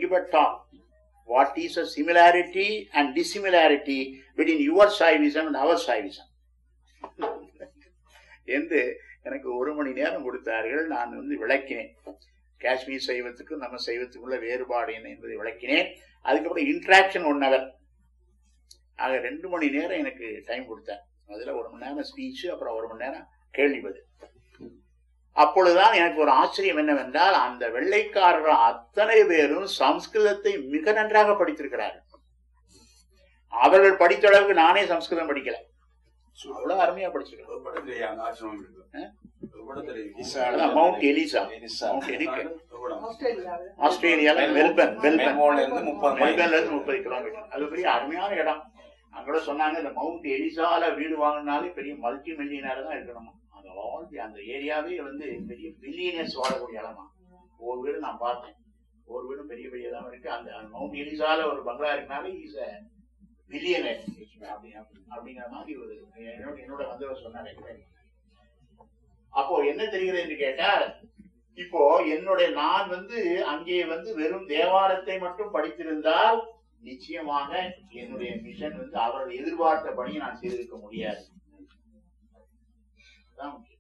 ever talk what is a similarity and dissimilarity between your Saivism and our Saivism? என்று எனக்கு ஒரு மணி நேரம் கொடுத்தார்கள் நான் வந்து விளக்கினேன் காஷ்மீர் சைவத்துக்கும் நம்ம சைவத்துக்குள்ள வேறுபாடு என்ன என்பதை விளக்கினேன் அதுக்கப்புறம் இன்ட்ராக்ஷன் ஒன் ஹவர் ஆக ரெண்டு மணி நேரம் எனக்கு டைம் கொடுத்தார் அதுல ஒரு மணி நேரம் ஸ்பீச் அப்புறம் ஒரு மணி நேரம் கேள்வி பதில் அப்பொழுதுதான் எனக்கு ஒரு ஆச்சரியம் என்னவென்றால் அந்த வெள்ளைக்காரர்கள் அத்தனை பேரும் சம்ஸ்கிருதத்தை மிக நன்றாக படித்திருக்கிறார்கள் அவர்கள் படித்த அளவுக்கு நானே சம்ஸ்கிருதம் படிக்கல அவ்வளவு அருமையா படிச்சிருக்கிறேன் ஒரு படம் தெரியும் அந்த ஆசிரமம் இருக்கு ஆ? ஒரு படம் தெரியும் அதான் mount Eliza Eliza. Mount Eliza ஒரு படம். ஆஸ்திரேலியால மெல்பர்ன் மெல்பர்ன் மெல்போர்ன்ல இருந்து முப்பது மைல் மெல்பர்ன்ல இருந்து முப்பது கிலோமீட்டர் அது பெரிய அருமையான இடம் அங்க கூட சொன்னாங்க இந்த மவுண்ட் எலிசால வீடு வாங்கினாலே பெரிய மல்டி மில்லியனர் தான் இருக்கணுமா அந்த all the- அந்த ஏரியாவே வந்து பெரிய பில்லியனர்ஸ் வாழக்கூடிய இடமா ஒரு வீடு நான் பார்த்தேன் ஒரு வீடும் பெரிய பெரிய தான் இருக்கு அந்த அந்த மவுண்ட் எலிசால ஒரு பங்களா இருக்கனாலே இஸ் பில்லியனர் அப்படிங்கிற மாதிரி ஒரு என்னோட என்னோட வந்தவர் சொன்னாரு அப்போ என்ன தெரிகிறது என்று கேட்டால் இப்போ என்னுடைய நான் வந்து அங்கே வந்து வெறும் தேவாரத்தை மட்டும் படித்திருந்தால் நிச்சயமாக என்னுடைய மிஷன் வந்து அவர்கள் எதிர்பார்த்த பணியை நான் செய்திருக்க முடியாது அதான் முக்கியம்.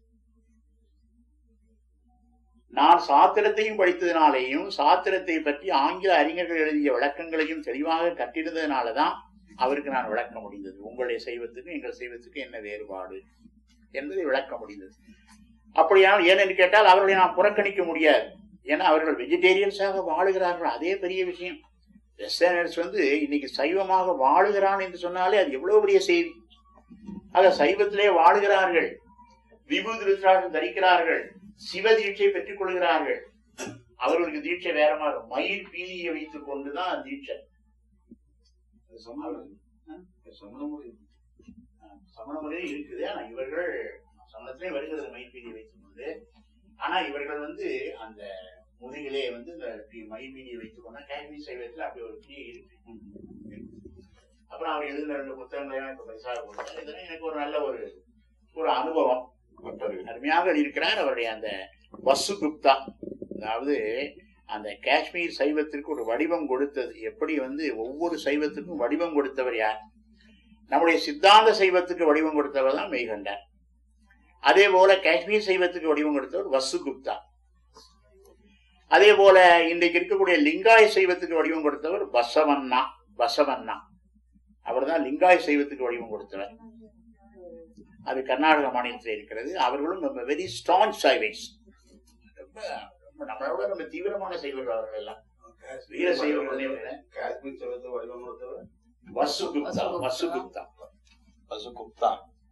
நான் சாத்திரத்தையும் படித்ததினாலேயும் சாத்திரத்தை பற்றி ஆங்கில அறிஞர்கள் எழுதிய விளக்கங்களையும் தெளிவாக கற்றிருந்ததுனாலதான் அவருக்கு நான் விளக்க முடிந்தது உங்களுடைய சைவத்துக்கும் எங்கள் சைவத்துக்கும் என்ன வேறுபாடு என்பதை விளக்க முடிந்தது அப்படியானால் ஏனென்று கேட்டால் அவர்களை நாம் புறக்கணிக்க முடியாது ஏன்னா அவர்கள் வெஜிடேரியன்ஸாக வாழுகிறார்கள் அதே பெரிய விஷயம் வெஸ்டர்னர்ஸ் வந்து இன்னைக்கு சைவமாக வாழுகிறான் என்று சொன்னாலே அது எவ்வளவு பெரிய செய்தி ஆக சைவத்திலே வாழுகிறார்கள் விபூதி ருத்ராட்சம் தரிக்கிறார்கள் சிவ தீட்சை பெற்றுக் கொள்கிறார்கள் அவர்களுக்கு தீட்சை வேற மாதிரி மயில் பீலியை வைத்துக் கொண்டுதான் தீட்சை அது சமணம். அது சமண முறை. சமண முறையில் இருக்குது ஆனா இவர்கள் சமணத்திலே வருகிறது மைப்பீடி வைத்துக் கொண்டு ஆனா இவர்கள் வந்து அந்த முதுகிலே வந்து இந்த மைப்பீடியை வைத்துக் கொண்டா காஷ்மீர் சைவத்தில் அப்படி ஒரு பிடி இருக்கு அப்புறம் அவர் எழுதின ரெண்டு புத்தகங்களை எனக்கு பரிசாக கொடுத்தார் இதெல்லாம் எனக்கு ஒரு நல்ல ஒரு ஒரு அனுபவம் அருமையாக இருக்கிறார் அவருடைய அந்த வசுகுப்தா அதாவது அந்த காஷ்மீர் சைவத்திற்கு ஒரு வடிவம் கொடுத்தது எப்படி வந்து ஒவ்வொரு சைவத்துக்கும் வடிவம் கொடுத்தவர் யார் நம்முடைய சித்தாந்த சைவத்துக்கு வடிவம் கொடுத்தவர் தான் மெய்கண்டார் அதே போல காஷ்மீர் சைவத்துக்கு வடிவம் கொடுத்தவர் வசுகுப்தா அதே போல இன்றைக்கு இருக்கக்கூடிய லிங்காய சைவத்துக்கு வடிவம் கொடுத்தவர் பசவண்ணா பசவண்ணா அவர்தான் லிங்காய சைவத்துக்கு வடிவம் கொடுத்தவர் அது கர்நாடக மாநிலத்தில் இருக்கிறது அவர்களும் நம்ம வெரி ஸ்ட்ராங் சைவைஸ் ரொம்ப ரொம்ப நம்மளோட ரொம்ப தீவிரமான சைவர்கள் அவர்கள் எல்லாம் வீர சைவர்களே விட காஷ்மீர் சபத்தை வடிவம் கொடுத்தவர் வசுகுப்தா வசுகுப்தா பசுகுப்தா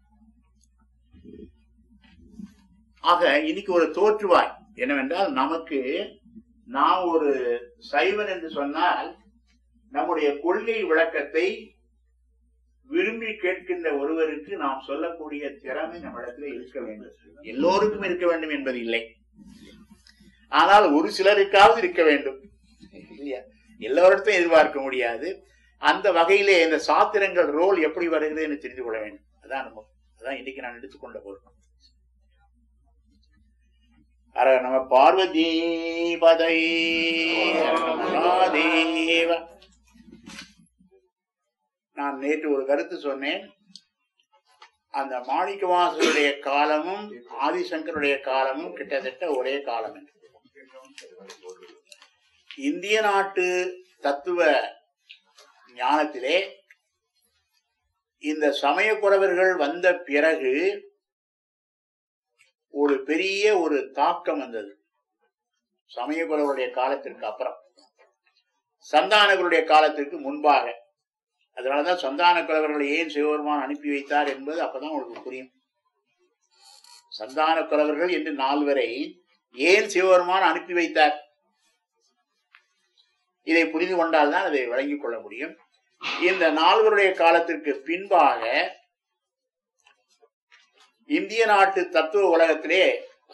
ஆக இன்னைக்கு ஒரு தோற்றுவாய் என்னவென்றால் நமக்கு நாம் ஒரு சைவன் என்று சொன்னால் நம்முடைய கொள்கை விளக்கத்தை விரும்பி கேட்கின்ற ஒருவருக்கு நாம் சொல்லக்கூடிய திறமை நம்மிடத்தில் இருக்க வேண்டும் எல்லோருக்கும் இருக்க வேண்டும் என்பது இல்லை ஆனால் ஒரு சிலருக்காவது இருக்க வேண்டும் இல்லையா எல்லோரிடத்தையும் எதிர்பார்க்க முடியாது அந்த வகையிலே இந்த சாத்திரங்கள் ரோல் எப்படி வருகிறது என்று தெரிந்து கொள்ள வேண்டும் அதான் நம்ம அதான் இன்னைக்கு நான் எடுத்துக்கொண்ட பொருள் ஹர நம பார்வதி பதை மகாதேவ நான் நேற்று ஒரு கருத்து சொன்னேன் அந்த மாணிக்கவாசருடைய காலமும் ஆதிசங்கருடைய காலமும் கிட்டத்தட்ட ஒரே காலம் என்று இந்திய நாட்டு தத்துவ ஞானத்திலே இந்த சமயக்குறவர்கள் வந்த பிறகு ஒரு பெரிய ஒரு தாக்கம் வந்தது சமயக்குறவருடைய காலத்திற்கு அப்புறம் சந்தானகருடைய காலத்திற்கு முன்பாக அதனாலதான் சந்தான குறவர்களை ஏன் சிவபெருமான் அனுப்பி வைத்தார் என்பது அப்பதான் உங்களுக்கு புரியும் சந்தான குறவர்கள் என்று நால்வரை ஏன் சிவபெருமான் அனுப்பி வைத்தார் இதை புரிந்து கொண்டால்தான் அதை விளங்கிக் கொள்ள முடியும் இந்த நால்வருடைய காலத்திற்கு பின்பாக இந்திய நாட்டு தத்துவ உலகத்திலே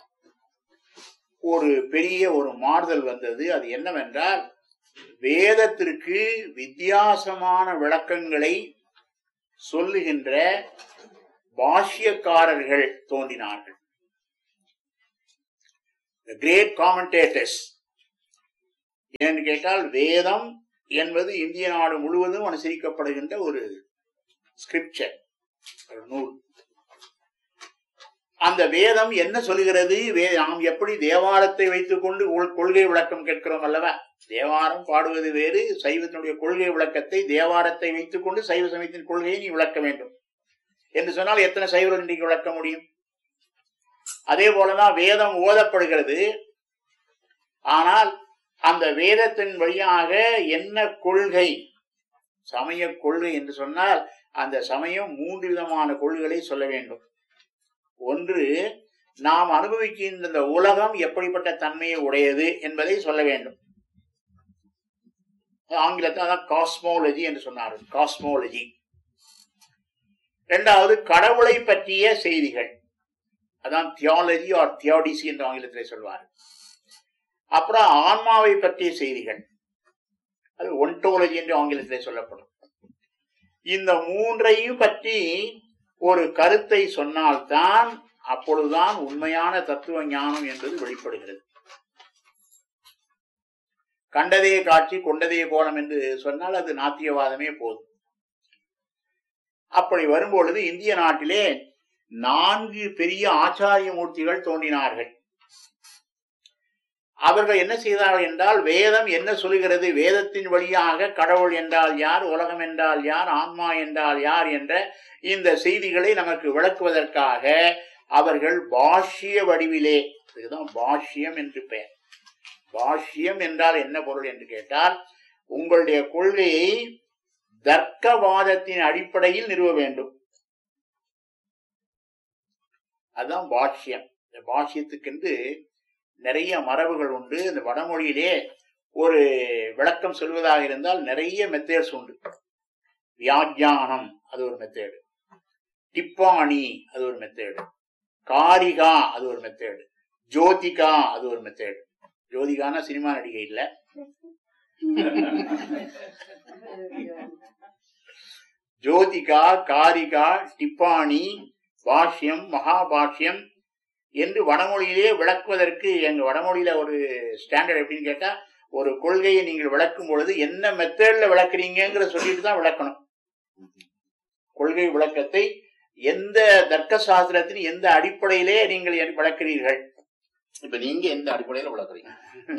ஒரு பெரிய ஒரு மாறுதல் வந்தது அது என்னவென்றால் வேதத்திற்கு வித்தியாசமான விளக்கங்களை சொல்லுகின்ற பாஷ்யக்காரர்கள் தோன்றினார்கள் கிரேட் காமெண்டேட்டர்ஸ் ஏன்னு கேட்டால் வேதம் என்பது இந்திய நாடு முழுவதும் அனுசரிக்கப்படுகின்ற ஒரு ஸ்கிரிப்சர் ஒரு நூல் அந்த வேதம் என்ன சொல்லுகிறது வே- நாம் எப்படி தேவாரத்தை வைத்துக்கொண்டு கொள்- கொள்கை விளக்கம் கேட்கிறோம் அல்லவா தேவாரம் பாடுவது வேறு சைவத்தினுடைய கொள்கை விளக்கத்தை தேவாரத்தை வைத்துக்கொண்டு சைவ சமயத்தின் கொள்கையை நீ விளக்க வேண்டும் என்று சொன்னால் எத்தனை சைவர்கள் இன்றைக்கு விளக்க முடியும் அதே போலதான் வேதம் ஓதப்படுகிறது ஆனால் அந்த வேதத்தின் வழியாக என்ன கொள்கை சமய கொள்கை என்று சொன்னால் அந்த சமயம் மூன்று விதமான கொள்கைகளை சொல்ல வேண்டும் ஒன்று நாம் அனுபவிக்கின்ற இந்த உலகம் எப்படிப்பட்ட தன்மையை உடையது என்பதை சொல்ல வேண்டும் ஆங்கிலத்தில் அதான் காஸ்மோலஜி என்று சொன்னார்கள் காஸ்மோலஜி இரண்டாவது கடவுளை பற்றிய செய்திகள் அதான் தியாலஜி ஆர் தியாடிசி என்று ஆங்கிலத்திலே சொல்வார் அப்புறம் ஆன்மாவை பற்றிய செய்திகள் அது ஒன்டோலஜி என்று ஆங்கிலத்திலே சொல்லப்படும் இந்த மூன்றையும் பற்றி ஒரு கருத்தை சொன்னால்தான் அப்பொழுதுதான் உண்மையான தத்துவ ஞானம் என்பது வெளிப்படுகிறது கண்டதே காட்சி கொண்டதே கோலம் என்று சொன்னால் அது நாத்தியவாதமே போதும் அப்படி வரும்பொழுது இந்திய நாட்டிலே நான்கு பெரிய ஆச்சாரிய மூர்த்திகள் தோன்றினார்கள் அவர்கள் என்ன செய்தார்கள் என்றால் வேதம் என்ன சொல்கிறது வேதத்தின் வழியாக கடவுள் என்றால் யார் உலகம் என்றால் யார் ஆன்மா என்றால் யார் என்ற இந்த செய்திகளை நமக்கு விளக்குவதற்காக அவர்கள் பாஷ்ய வடிவிலே இதுதான் பாஷ்யம் என்று பெயர் பாஷ்யம் என்றால் என்ன பொருள் என்று கேட்டால் உங்களுடைய கொள்கையை தர்க்கவாதத்தின் அடிப்படையில் நிறுவ வேண்டும் அதுதான் பாஷ்யம் இந்த பாஷ்யத்துக்கென்று நிறைய மரபுகள் உண்டு இந்த வடமொழியிலே ஒரு விளக்கம் சொல்வதாக இருந்தால் நிறைய மெத்தேட்ஸ் உண்டு வியாக்கியானம் அது ஒரு மெத்தேடு டிப்பாணி அது ஒரு மெத்தேடு காரிகா அது ஒரு மெத்தேடு ஜோதிகா அது ஒரு மெத்தேடு ஜோதிகானா சினிமா நடிகை இல்ல ஜோதிகா காரிகா டிப்பாணி பாஷ்யம் மகாபாஷ்யம் என்று வடமொழியிலே விளக்குவதற்கு எங்க வடமொழியில ஒரு ஸ்டாண்டர்ட் எப்படின்னு கேட்டா ஒரு கொள்கையை நீங்கள் விளக்கும் பொழுது என்ன மெத்தட்ல விளக்குறீங்கிற சொல்லிட்டு தான் விளக்கணும் கொள்கை விளக்கத்தை எந்த தர்க்க சாஸ்திரத்தின் எந்த அடிப்படையிலே நீங்கள் என் விளக்குறீர்கள் இப்ப நீங்க எந்த அடிப்படையில விளக்குறீங்க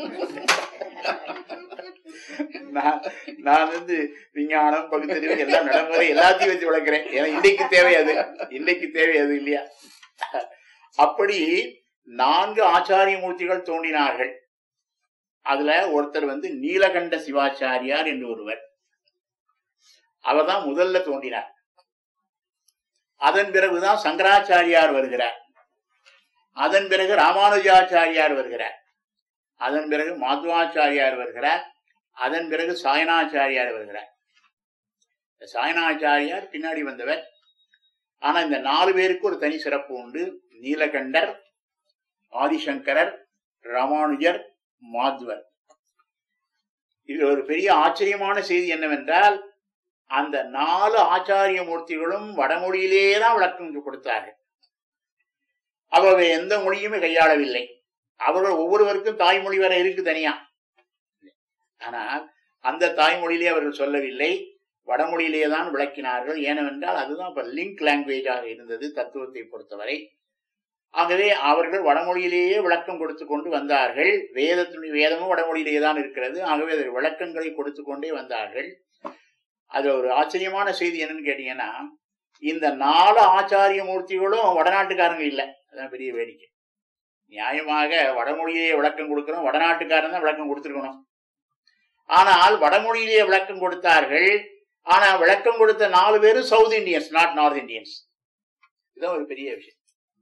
நான் நான் வந்து விஞ்ஞானம் பகுத்தறிவு எல்லாம் நடைமுறை எல்லாத்தையும் வச்சு விளக்குறேன் ஏன்னா இன்னைக்கு தேவை அது இன்னைக்கு தேவை அது இல்லையா அப்படி நான்கு ஆச்சாரிய மூர்த்திகள் தோன்றினார்கள் அதுல ஒருத்தர் வந்து நீலகண்ட சிவாச்சாரியார் என்று ஒருவர் அவர்தான் முதல்ல தோன்றினார் அதன் பிறகுதான் சங்கராச்சாரியார் வருகிறார் அதன் பிறகு ராமானுஜாச்சாரியார் வருகிறார் அதன் பிறகு மாத்வாச்சாரியார் வருகிறார் அதன் பிறகு சாயனாச்சாரியார் வருகிறார் இந்த சாயனாச்சாரியார் பின்னாடி வந்தவர் ஆனா இந்த நாலு பேருக்கு ஒரு தனி சிறப்பு உண்டு நீலகண்டர் ஆதிசங்கரர் ராமானுஜர் மாத்வர் இது ஒரு பெரிய ஆச்சரியமான செய்தி என்னவென்றால் அந்த நாலு ஆச்சாரிய மூர்த்திகளும் வடமொழியிலேயே தான் விளக்கம் கொடுத்தார்கள் அவர்கள் எந்த மொழியுமே கையாளவில்லை அவர்கள் ஒவ்வொருவருக்கும் தாய்மொழி வர இருக்கு தனியா ஆனால் அந்த தாய்மொழியிலே அவர்கள் சொல்லவில்லை வடமொழியிலே தான் விளக்கினார்கள் ஏனென்றால் அதுதான் இப்ப லிங்க் லாங்குவேஜாக இருந்தது தத்துவத்தை பொறுத்தவரை ஆகவே அவர்கள் வடமொழியிலேயே விளக்கம் கொடுத்து கொண்டு வந்தார்கள் வேதத்தினுடைய வேதமும் வடமொழியிலேயே தான் இருக்கிறது ஆகவே அதற்கு விளக்கங்களை கொடுத்து கொண்டே வந்தார்கள் அது ஒரு ஆச்சரியமான செய்தி என்னன்னு கேட்டீங்கன்னா இந்த நாலு ஆச்சாரிய மூர்த்திகளும் வடநாட்டுக்காரங்க இல்லை அதான் பெரிய வேடிக்கை நியாயமாக வடமொழியிலேயே விளக்கம் கொடுக்கிறோம் வடநாட்டுக்காரன் தான் விளக்கம் கொடுத்துருக்கணும் ஆனால் வடமொழியிலேயே விளக்கம் கொடுத்தார்கள் ஆனா விளக்கம் கொடுத்த நாலு பேரும் south Indians not north Indians இதுதான் ஒரு பெரிய விஷயம்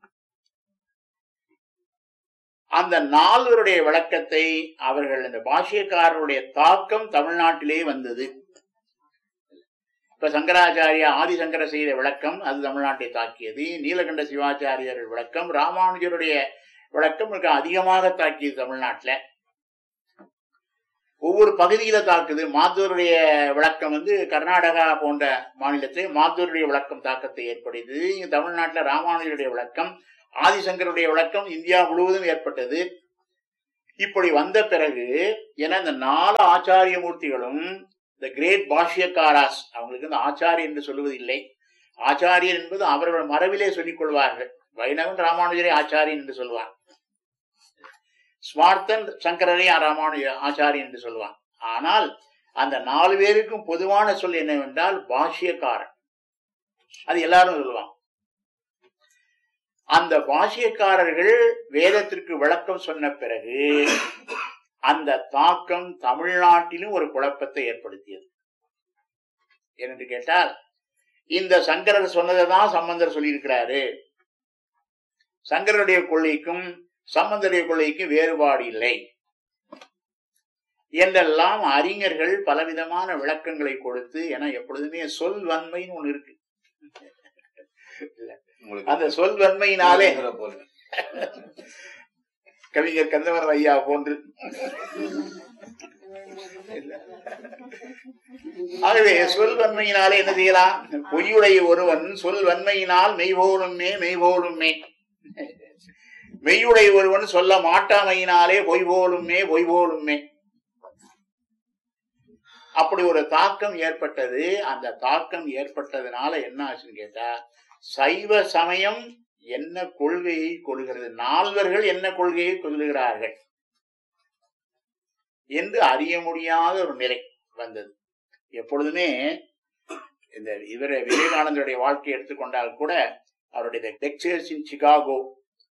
அந்த நால்வருடைய விளக்கத்தை அவர்கள் இந்த பாஷ்யக்காரருடைய தாக்கம் தமிழ்நாட்டிலே வந்தது இப்ப சங்கராச்சாரியா ஆதிசங்கர செய்த விளக்கம் அது தமிழ்நாட்டை தாக்கியது நீலகண்ட சிவாச்சாரியர் விளக்கம் ராமானுஜருடைய விளக்கம் மிக அதிகமாக தாக்கியது தமிழ்நாட்டுல ஒவ்வொரு பகுதியில தாக்குது மாத்தூருடைய விளக்கம் வந்து கர்நாடகா போன்ற மாநிலத்திலே மாத்தூருடைய விளக்கம் தாக்கத்தை ஏற்படுத்தது இங்க தமிழ்நாட்டுல ராமானுஜருடைய விளக்கம் ஆதிசங்கருடைய விளக்கம் இந்தியா முழுவதும் ஏற்பட்டது இப்படி வந்த பிறகு ஏன்னா இந்த நாலு ஆச்சாரிய மூர்த்திகளும் இந்த கிரேட் பாஷ்யக்காராஸ் அவங்களுக்கு இந்த ஆச்சாரியர் என்று சொல்லுவது இல்லை ஆச்சாரியர் என்பது அவர்கள் மரபிலே சொல்லிக் கொள்வார்கள் வைணவன் ராமானுஜரை ஆச்சாரியன் என்று சொல்வான் ஸ்மார்த்தன் சங்கரரை ராமானுஜ ஆச்சாரியன் என்று சொல்வான் ஆனால் அந்த நாலு பேருக்கும் பொதுவான சொல் என்னவென்றால் பாஷ்யக்காரன் அது எல்லாரும் சொல்லுவாங்க அந்த பாஷ்யக்காரர்கள் வேதத்திற்கு விளக்கம் சொன்ன பிறகு அந்த தாக்கம் தமிழ்நாட்டிலும் ஒரு குழப்பத்தை ஏற்படுத்தியது ஏனென்று கேட்டால் இந்த சங்கரர் சொன்னதை தான் சம்பந்தர் சொல்லியிருக்கிறாரு சங்கரருடைய கொள்கைக்கும் சம்பந்தருடைய கொள்கைக்கும் வேறுபாடு இல்லை என்றெல்லாம் அறிஞர்கள் பலவிதமான விளக்கங்களை கொடுத்து என எப்பொழுதுமே சொல் வன்மைன்னு ஒண்ணு இருக்கு உங்களுக்கு அந்த சொல் வன்மையினாலே இருக்கிற போல. கவிஞர் கந்தவர ஐயா போன்று ஆகவே சொல் வன்மையினாலே என்ன செய்யலாம் பொய்யுடைய ஒருவன் சொல் வன்மையினால் மெய்போலுமே மெய்போலுமே மெய்யுடைய ஒருவன் சொல்ல மாட்டாமையினாலே பொய் போலுமே பொய் போலுமே அப்படி ஒரு தாக்கம் ஏற்பட்டது அந்த தாக்கம் ஏற்பட்டதுனால என்ன ஆச்சுன்னு கேட்டா சைவ சமயம் என்ன கொள்கையை கொள்கிறது நால்வர்கள் என்ன கொள்கையை கொள்கிறார்கள் என்று அறிய முடியாத ஒரு நிலை வந்தது எப்பொழுதுமே இந்த இவர விவேகானந்தருடைய வாழ்க்கையை எடுத்துக்கொண்டால் கூட அவருடைய லெக்சர்ஸ் இன் சிகாகோ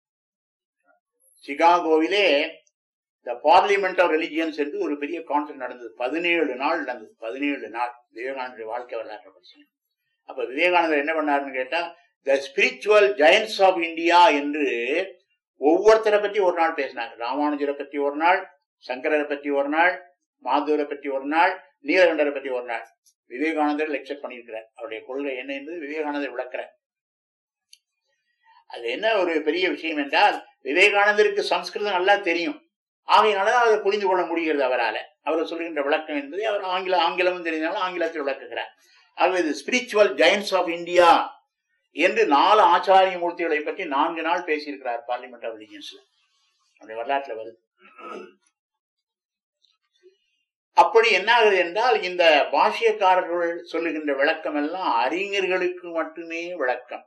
சிகாகோவிலே த பார்லிமெண்ட் ஆஃப் ரிலிஜியன்ஸ் என்று ஒரு பெரிய கான்ஃபரன்ஸ் நடந்தது பதினேழு நாள் நடந்தது பதினேழு நாள் விவேகானந்தருடைய வாழ்க்கை வரலாற்றை படிச்சு அப்ப விவேகானந்தர் என்ன பண்ணாருன்னு கேட்டா the spiritual giants of India என்று ஒவ்வொருத்தரை பற்றி ஒரு நாள் பேசினாங்க ராமானுஜரை பற்றி ஒரு நாள் சங்கரரை பற்றி ஒரு நாள் மாதவரை பற்றி ஒரு நாள் நீலகண்டரை பற்றி ஒரு நாள் விவேகானந்தர் லெக்சர் பண்ணியிருக்கிறார் அவருடைய கொள்கை என்ன என்பது விவேகானந்தர் விளக்குறார் அது என்ன ஒரு பெரிய விஷயம் என்றால் விவேகானந்தருக்கு சம்ஸ்கிருதம் நல்லா தெரியும் ஆகையினாலதான் அதை புரிந்து கொள்ள முடிகிறது அவரால் அவர் சொல்கின்ற விளக்கம் என்பதை அவர் ஆங்கில ஆங்கிலமும் தெரிந்தாலும் ஆங்கிலத்தில் விளக்குகிறார் ஆகவே இது ஸ்பிரிச்சுவல் ஜெயன்ஸ் ஆஃப் இந்தியா என்று நாலு ஆச்சாரிய மூர்த்திகளை பற்றி நான்கு நாள் பேசியிருக்கிறார் பார்லிமெண்ட் ஆஃப் ரிலிஜியன்ஸ்ல அவருடைய வரலாற்றுல வருது அப்படி என்ன ஆகுது என்றால் இந்த பாஷ்யக்காரர்கள் சொல்லுகின்ற விளக்கம் எல்லாம் அறிஞர்களுக்கு மட்டுமே விளக்கம்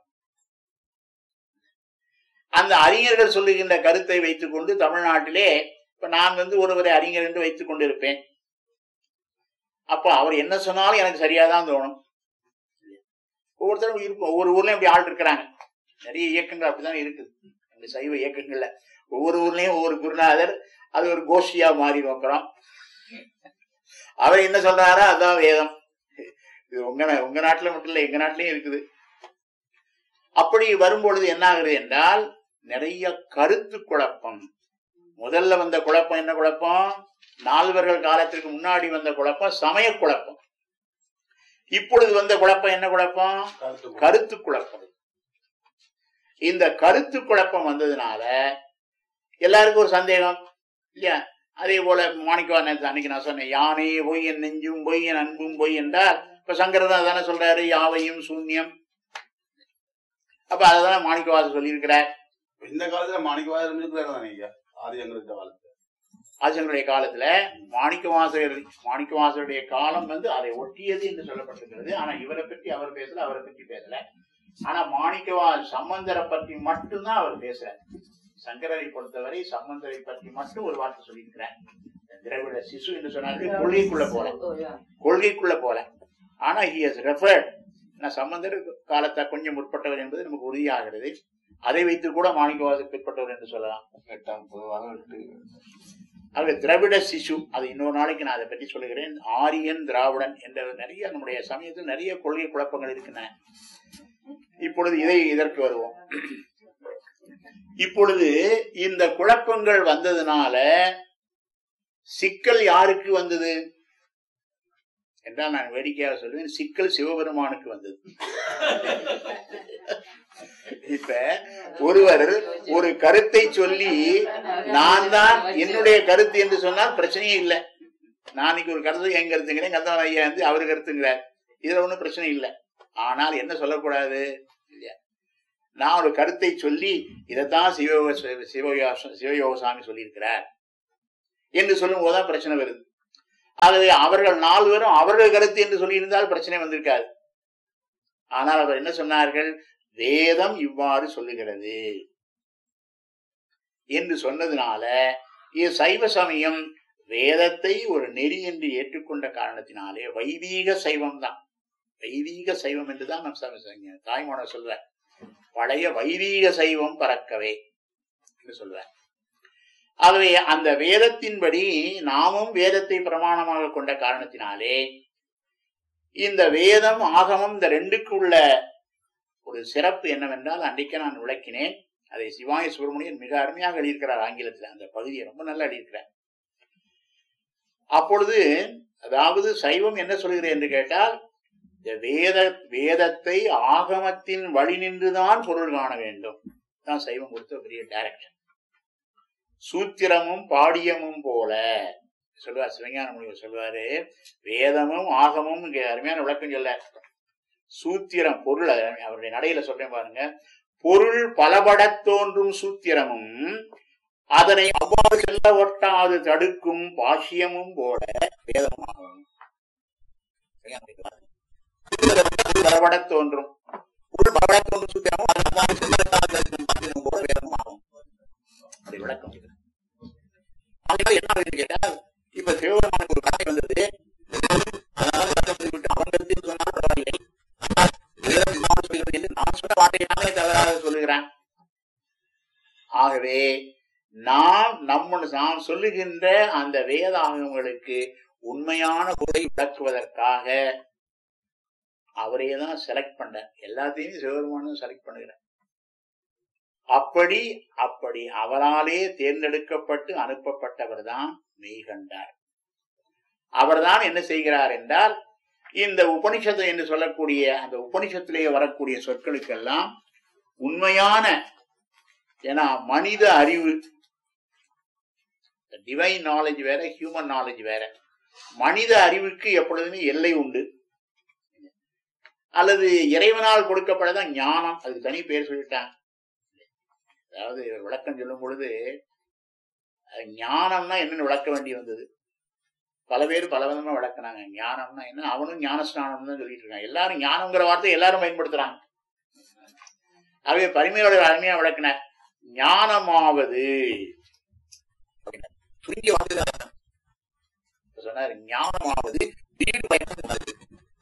அந்த அறிஞர்கள் சொல்லுகின்ற கருத்தை வைத்துக்கொண்டு தமிழ்நாட்டிலே இப்ப நான் வந்து ஒருவரை அறிஞர் என்று வைத்துக் கொண்டிருப்பேன் அப்ப அவர் என்ன சொன்னாலும் எனக்கு சரியாதான் தோணும் ஒவ்வொருத்தரும் இருக்கும் ஒவ்வொரு ஊர்லயும் இப்படி ஆள் இருக்கிறாங்க நிறைய இயக்கங்கள் அப்படிதான் இருக்குது இந்த சைவ இயக்கங்கள்ல ஒவ்வொரு ஊர்லயும் ஒவ்வொரு குருநாதர் அது ஒரு கோஷ்டியா மாறி நோக்கிறோம் அவர் என்ன சொல்றாரோ அதான் வேதம் இது உங்க நா- உங்க நாட்டுல மட்டும் இல்ல எங்க நாட்டிலயும் இருக்குது அப்படி வரும்பொழுது என்ன ஆகுது என்றால் நிறைய கருத்து குழப்பம் முதல்ல வந்த குழப்பம் என்ன குழப்பம் நால்வர்கள் காலத்திற்கு முன்னாடி வந்த குழப்பம் சமய குழப்பம் இப்பொழுது வந்த குழப்பம் என்ன குழப்பம் கருத்து கருத்து குழப்பம் இந்த கருத்து குழப்பம் வந்ததுனால எல்லாருக்கும் ஒரு சந்தேகம் இல்லையா அதே போல மாணிக்கவா நேத்து அன்னைக்கு நான் சொன்னேன் யானே பொய் என் நெஞ்சும் பொய் என் அன்பும் பொய் என்றால் இப்ப சங்கரதா தானே சொல்றாரு யாவையும் சூன்யம் அப்ப அததானே மாணிக்கவாசர் சொல்லியிருக்கிறார் இந்த காலத்துல மாணிக்கவாதம் இருக்கிறாரு தானே ஐயா ஆதிசங்கர் காலத்துல ஆசிரியர்களுடைய காலத்துல மாணிக்கவாசகர் மாணிக்கவாசருடைய காலம் வந்து அதை ஒட்டியது என்று சொல்லப்பட்டிருக்கிறது ஆனா இவரை பற்றி அவர் பேசல அவரை பற்றி பேசல ஆனா மாணிக்கவா சம்பந்தரை பற்றி மட்டும்தான் அவர் பேசுறார் சங்கரரை பொறுத்தவரை சம்பந்தரை பற்றி மட்டும் ஒரு வார்த்தை சொல்லியிருக்கிறார் திராவிட சிசு என்று சொன்னாரு கொள்கைக்குள்ள போல கொள்கைக்குள்ள போல ஆனா ஹி ஹஸ் ரெஃபர்ட் நான் சம்பந்தர் காலத்தை கொஞ்சம் முற்பட்டவர் என்பது நமக்கு உறுதியாகிறது அதை வைத்து கூட மாணிக்கவாசர் பிற்பட்டவர் என்று சொல்லலாம் எட்டாம் பொதுவாக எட்டு ஆகவே திராவிட சிசு அது இன்னொரு நாளைக்கு நான் அதை பற்றி சொல்லுகிறேன் ஆரியன் திராவிடன் என்ற நிறைய நம்முடைய சமயத்தில் நிறைய கொள்கை குழப்பங்கள் இருக்கின்றன இப்பொழுது இதை இதற்கு வருவோம் இப்பொழுது இந்த குழப்பங்கள் வந்ததுனால சிக்கல் யாருக்கு வந்தது என்றால் நான் வேடிக்கையாக சொல்லுவேன் சிக்கல் சிவபெருமானுக்கு வந்தது இப்ப ஒருவர் ஒரு கருத்தை சொல்லி நான் தான் என்னுடைய கருத்து என்று சொன்னால் பிரச்சனையே இல்லை நான் இன்னைக்கு ஒரு கருத்து என் கருத்துங்கிறேன் கந்தவன் ஐயா வந்து அவர் கருத்துங்கிறார் இதுல ஒண்ணும் பிரச்சனை இல்லை ஆனால் என்ன சொல்லக்கூடாது இல்லையா நான் ஒரு கருத்தை சொல்லி இதைத்தான் சிவ சிவயோக சிவயோகசாமி சொல்லியிருக்கிறார் என்று சொல்லும் போதுதான் பிரச்சனை வருது ஆகவே அவர்கள் நால்வரும் அவர்கள் கருத்து என்று சொல்லியிருந்தால் பிரச்சனை வந்திருக்காது ஆனால் அவர் என்ன சொன்னார்கள் வேதம் இவ்வாறு சொல்லுகிறது என்று சொன்னதுனால இது சைவ சமயம் வேதத்தை ஒரு நெறி என்று ஏற்றுக்கொண்ட காரணத்தினாலே வைதீக சைவம் தான் வைதீக சைவம் என்றுதான் நம் சம- சம- தாய்மானவர் சொல்ற பழைய வைதீக சைவம் பறக்கவே என்று சொல்ற ஆகவே அந்த வேதத்தின்படி நாமும் வேதத்தை பிரமாணமாக கொண்ட காரணத்தினாலே இந்த வேதம் ஆகமம் இந்த ரெண்டுக்கு உள்ள ஒரு சிறப்பு என்னவென்றால் அன்றைக்கு நான் விளக்கினேன் அதை சிவாய சுப்பிரமணியன் மிக அருமையாக எழுதியிருக்கிறார் ஆங்கிலத்தில் அந்த பகுதியை ரொம்ப நல்லா எழுதியிருக்கிறார் அப்பொழுது அதாவது சைவம் என்ன சொல்கிறது என்று கேட்டால் இந்த வேத வேதத்தை ஆகமத்தின் வழி நின்றுதான் பொருள் காண வேண்டும் தான் சைவம் கொடுத்த பெரிய டைரக்ஷன் சூத்திரமும் பாடியமும் போல சொல்லுவார் சிவஞான முனிவர் சொல்லுவாரு வேதமும் ஆகமும் இங்க அருமையான விளக்கம் சொல்ல சூத்திரம் பொருள் அது அவருடைய நடையில சொல்றேன் பாருங்க பொருள் பலபடத் தோன்றும் சூத்திரமும் அதனை அவ்வாறு செல்ல ஒட்டாது தடுக்கும் பாஷ்யமும் போல வேதமாகும் பலபடத் தோன்றும் பொருள் பலபடத் தோன்றும் சூத்திரமும் அதனை அவ்வாறு செல்ல ஒட்டாது தடுக்கும் பாஷ்யமும் போல வேதமாகும் அப்படி விளக்கம் அதனால என்ன ஆகுதுன்னு கேட்டா இப்ப சிவபெருமானுக்கு ஒரு கதை வந்தது அதனால விளக்கம் சொல்லிவிட்டு அவன் கருத்தில் சொன்னால் பரவாயில்லை ஆனால் வேதம் இவ்வாறு சொல்கிறது என்று நான் சொன்ன வார்த்தையினாலே தவறாக சொல்லுகிறான் ஆகவே நாம் நம்ம நாம் சொல்லுகின்ற அந்த வேதாகங்களுக்கு உண்மையான பொருளை விளக்குவதற்காக அவரே தான் செலக்ட் பண்ணார் எல்லாத்தையும் சிவபெருமானும் செலக்ட் பண்ணுகிறார் அப்படி அப்படி அவராலே தேர்ந்தெடுக்கப்பட்டு அனுப்பப்பட்டவர் தான் மெய்கண்டார் அவர்தான் என்ன செய்கிறார் என்றால் இந்த உபனிஷத்து என்று சொல்லக்கூடிய அந்த உபனிஷத்திலே வரக்கூடிய சொற்களுக்கெல்லாம் உண்மையான ஏன்னா மனித அறிவு டிவைன் நாலேஜ் வேற ஹியூமன் நாலேஜ் வேற மனித அறிவுக்கு எப்பொழுதுமே எல்லை உண்டு அல்லது இறைவனால் கொடுக்கப்படதான் ஞானம் அதுக்கு தனி பேர் சொல்லிட்டான் அதாவது இவர் விளக்கம் சொல்லும் பொழுது அஹ், ஞானம்னா என்னன்னு விளக்க வேண்டி வந்தது பல பேர் பல விதமா விளக்குனாங்க ஞானம்னா என்ன அவனும் ஞானஸ்நானம் தான் சொல்லிட்டு இருக்கான் எல்லாரும் ஞானம்ங்கிற வார்த்தை எல்லாரும் பயன்படுத்துறாங்க ஆகவே பரிமையோட அருமையா விளக்குனார் ஞானமாவது அப்படின்னார். சுருங்கிய வார்த்தையில அர்த்தம். இப்ப சொன்னார் ஞானமாவது வீடு பயன்படுத்துவது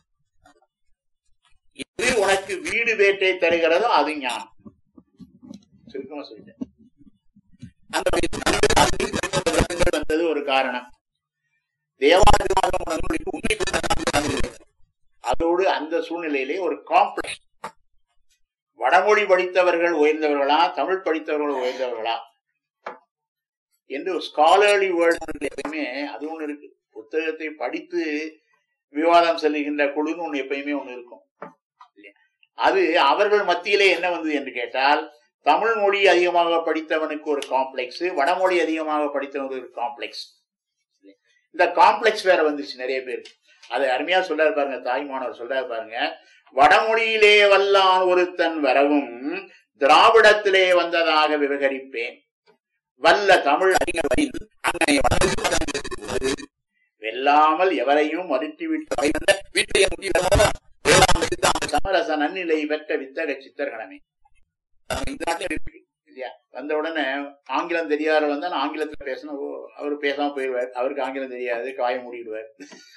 எது உனக்கு வீடு வேட்டை தருகிறதோ அது ஞானம் சுருக்கமா சொல்லிட்டேன் அந்த விளக்கங்கள் வந்தது ஒரு காரணம் தேவாதிவாதம் நூலுக்கு உண்மை கொண்ட அதோடு அந்த சூழ்நிலையிலே ஒரு காம்ப்ளெக்ஸ் வடமொழி படித்தவர்கள் உயர்ந்தவர்களா தமிழ் படித்தவர்கள் உயர்ந்தவர்களா என்று ஸ்காலர்லி வேர்டு எப்பயுமே அது ஒண்ணு இருக்கு புத்தகத்தை படித்து விவாதம் செல்லுகின்ற குழுன்னு ஒண்ணு எப்பயுமே ஒண்ணு இருக்கும் இல்லையா? அது அவர்கள் மத்தியிலே என்ன வந்தது என்று கேட்டால் தமிழ் மொழி அதிகமாக படித்தவனுக்கு ஒரு காம்ப்ளெக்ஸ் வடமொழி அதிகமாக படித்தவனுக்கு ஒரு காம்ப்ளெக்ஸ் இந்த காம்ப்ளெக்ஸ் வேற வந்துருச்சு நிறைய பேர் அது அருமையா சொல்றாரு பாருங்க தாய்மானவர் சொல்றாரு பாருங்க வடமொழியிலே வல்லான் ஒருத்தன் வரவும் திராவிடத்திலே வந்ததாக விவகரிப்பேன் வல்ல தமிழ் அறிஞரின் அன்னை வளர்ந்து வெல்லாமல் எவரையும் மறுத்துவிட்டு வைத்த வீட்டைய முடிவோ சமரச நன்னிலை பெற்ற வித்தக சித்தர்களமே இந்த நாட்டுல இருக்கு இல்லையா வந்த உடனே ஆங்கிலம் தெரியாத வந்தா நான் ஆங்கிலத்துல பேசணும் ஓ, அவரு பேசாம போயிடுவார் அவருக்கு ஆங்கிலம் தெரியாது காய மூடிடுவார்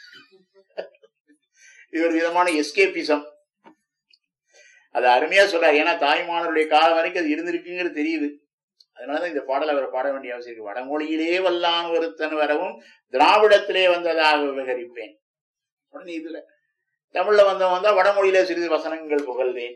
இது ஒரு விதமான எஸ்கேபிசம் அது அருமையா சொல்றாரு ஏன்னா தாய்மானவருடைய காலம் வரைக்கும் அது இருந்திருக்குங்கிறது தெரியுது அதனாலதான் இந்த பாடல் அவர் பாட வேண்டிய அவசியம் இருக்கு வடமொழியிலே வல்லான் ஒருத்தன் வரவும் திராவிடத்திலே வந்ததாக விவகரிப்பேன் உடனே இதுல தமிழ்ல வந்தவன் வந்தா வடமொழியில சிறிது வசனங்கள் புகழ்ந்தேன்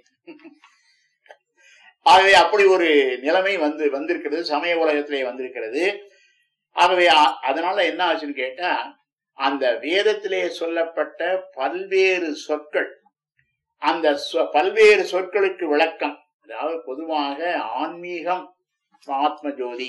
ஆகவே அப்படி ஒரு நிலைமை வந்து வந்திருக்கிறது சமய உலகத்திலே வந்திருக்கிறது ஆகவே அ- அதனால என்ன ஆச்சுன்னு கேட்டா அந்த வேதத்திலே சொல்லப்பட்ட பல்வேறு சொற்கள் அந்த சொ- பல்வேறு சொற்களுக்கு விளக்கம் அதாவது பொதுவாக ஆன்மீகம் ஆத்ம ஜோதி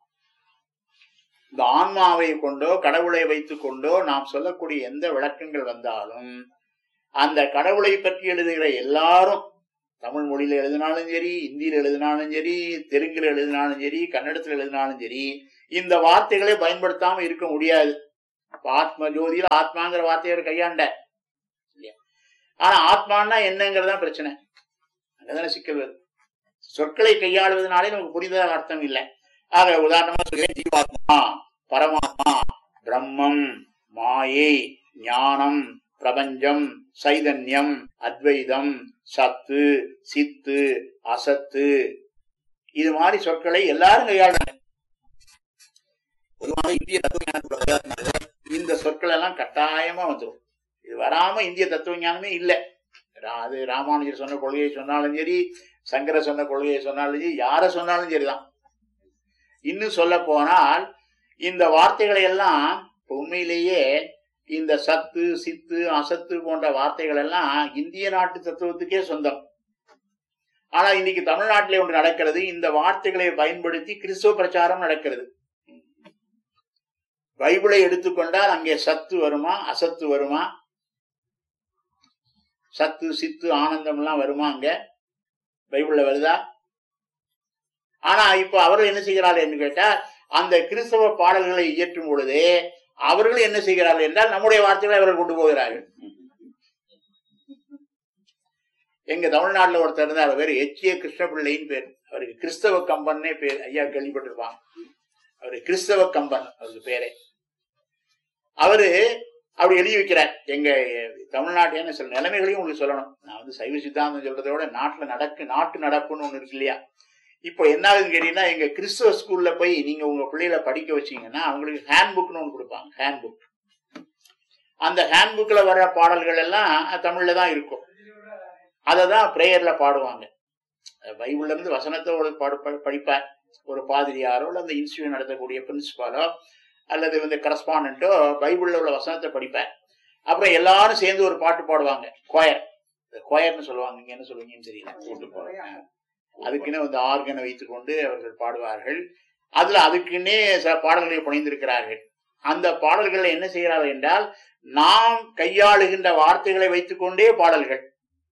இந்த ஆன்மாவை கொண்டோ கடவுளை வைத்துக் கொண்டோ நாம் சொல்லக்கூடிய எந்த விளக்கங்கள் வந்தாலும் அந்த கடவுளை பற்றி எழுதுகிற எல்லாரும் தமிழ் மொழியில எழுதினாலும் சரி இந்தியில எழுதினாலும் சரி தெலுங்குல எழுதினாலும் சரி கன்னடத்துல எழுதினாலும் சரி இந்த வார்த்தைகளை பயன்படுத்தாம இருக்க முடியாது இப்ப ஆத்ம ஜோதியில ஆத்மாங்கிற வார்த்தையை அவர் கையாண்ட இல்லையா ஆனா ஆத்மான்னா என்னங்கிறதுதான் பிரச்சனை அங்கதானே சிக்கல் வருது சொற்களை கையாளுவதனாலே நமக்கு புரிந்ததாக அர்த்தம் இல்லை ஆக உதாரணமா சொல்கிறேன் ஜீவாத்மா பரமாத்மா பிரம்மம் மாயை ஞானம் பிரபஞ்சம் சைதன்யம் அத்வைதம் சத்து சித்து அசத்து இது மாதிரி சொற்களை எல்லாரும் கையாளுறாங்க பொதுவாக இந்திய தத்துவ ஞானத்துல இந்த சொற்கள் எல்லாம் கட்டாயமா வந்துடும் இது வராம இந்திய தத்துவ ஞானமே இல்லை அது ராமானுஜர் சொன்ன கொள்கையை சொன்னாலும் சரி சங்கர சொன்ன கொள்கையை சொன்னாலும் சரி யார சொன்னாலும் சரிதான் இன்னும் சொல்ல போனால் இந்த வார்த்தைகளை எல்லாம் இப்ப உண்மையிலேயே இந்த சத்து சித்து அசத்து போன்ற வார்த்தைகள் எல்லாம் இந்திய நாட்டு தத்துவத்துக்கே சொந்தம் ஆனா இன்னைக்கு தமிழ்நாட்டிலே ஒன்று நடக்கிறது இந்த வார்த்தைகளை பயன்படுத்தி கிறிஸ்துவ பிரச்சாரம் நடக்கிறது பைபிளை எடுத்துக்கொண்டால் அங்கே சத்து வருமா அசத்து வருமா சத்து சித்து ஆனந்தம் எல்லாம் வருமா அங்க பைபிள்ல வருதா ஆனா இப்ப அவர்கள் என்ன செய்கிறார்கள் என்று கேட்டால் அந்த கிறிஸ்தவ பாடல்களை இயற்றும் பொழுது அவர்கள் என்ன செய்கிறார்கள் என்றால் நம்முடைய வார்த்தைகளை அவர்கள் கொண்டு போகிறார்கள் எங்க தமிழ்நாட்டுல ஒருத்தர் இருந்தார் அவர் எச் ஏ கிருஷ்ணபிள்ளைன்னு பேர் அவருக்கு கிறிஸ்தவ கம்பன்னே பேர் ஐயா கேள்விப்பட்டிருப்பாங்க அவரு கிறிஸ்தவ கம்பன் அவருக்கு பேரே அவரு அப்படி எழுதி வைக்கிறார் எங்க தமிழ்நாட்டியான சில நிலைமைகளையும் உங்களுக்கு சொல்லணும் நான் வந்து சைவ சித்தாந்தம் சொல்றதை விட நாட்டுல நடக்கு நாட்டு நடப்புன்னு ஒண்ணு இருக்கு இல்லையா இப்போ என்ன ஆகுதுன்னு கேட்டீங்கன்னா எங்க கிறிஸ்துவ ஸ்கூல்ல போய் நீங்க உங்க பிள்ளைகளை படிக்க வச்சீங்கன்னா அவங்களுக்கு ஹேண்ட் புக்னு ஒன்று கொடுப்பாங்க ஹேண்ட் புக் அந்த ஹேண்ட் புக்ல வர பாடல்கள் எல்லாம் தமிழ்ல தான் இருக்கும் அதை தான் ப்ரேயர்ல பாடுவாங்க பைபிள்ல இருந்து வசனத்தை ஒரு பாடு ப- படிப்பார் ஒரு பாதிரியாரோ அல்லது அந்த இன்ஸ்டியூட் நடத்தக்கூடிய பிரின்சிபாலோ அல்லது வந்து கரஸ்பாண்டோ பைபிள்ல உள்ள வசனத்தை படிப்பார் அப்புறம் எல்லாரும் சேர்ந்து ஒரு பாட்டு பாடுவாங்க கோயர் கோயர்னு சொல்லுவாங்க நீங்க என்ன சொல்லுவீங்கன்னு தெரியல கூட்டு போறேன் அதுக்குன்னு வந்து ஆர்கனை வைத்துக்கொண்டு அவர்கள் பாடுவார்கள் அதுல அதுக்குன்னே சில பாடல்களை புனைந்திருக்கிறார்கள் அந்த பாடல்களை என்ன செய்கிறார்கள் என்றால் நாம் கையாளுகின்ற வார்த்தைகளை வைத்துக்கொண்டே பாடல்கள்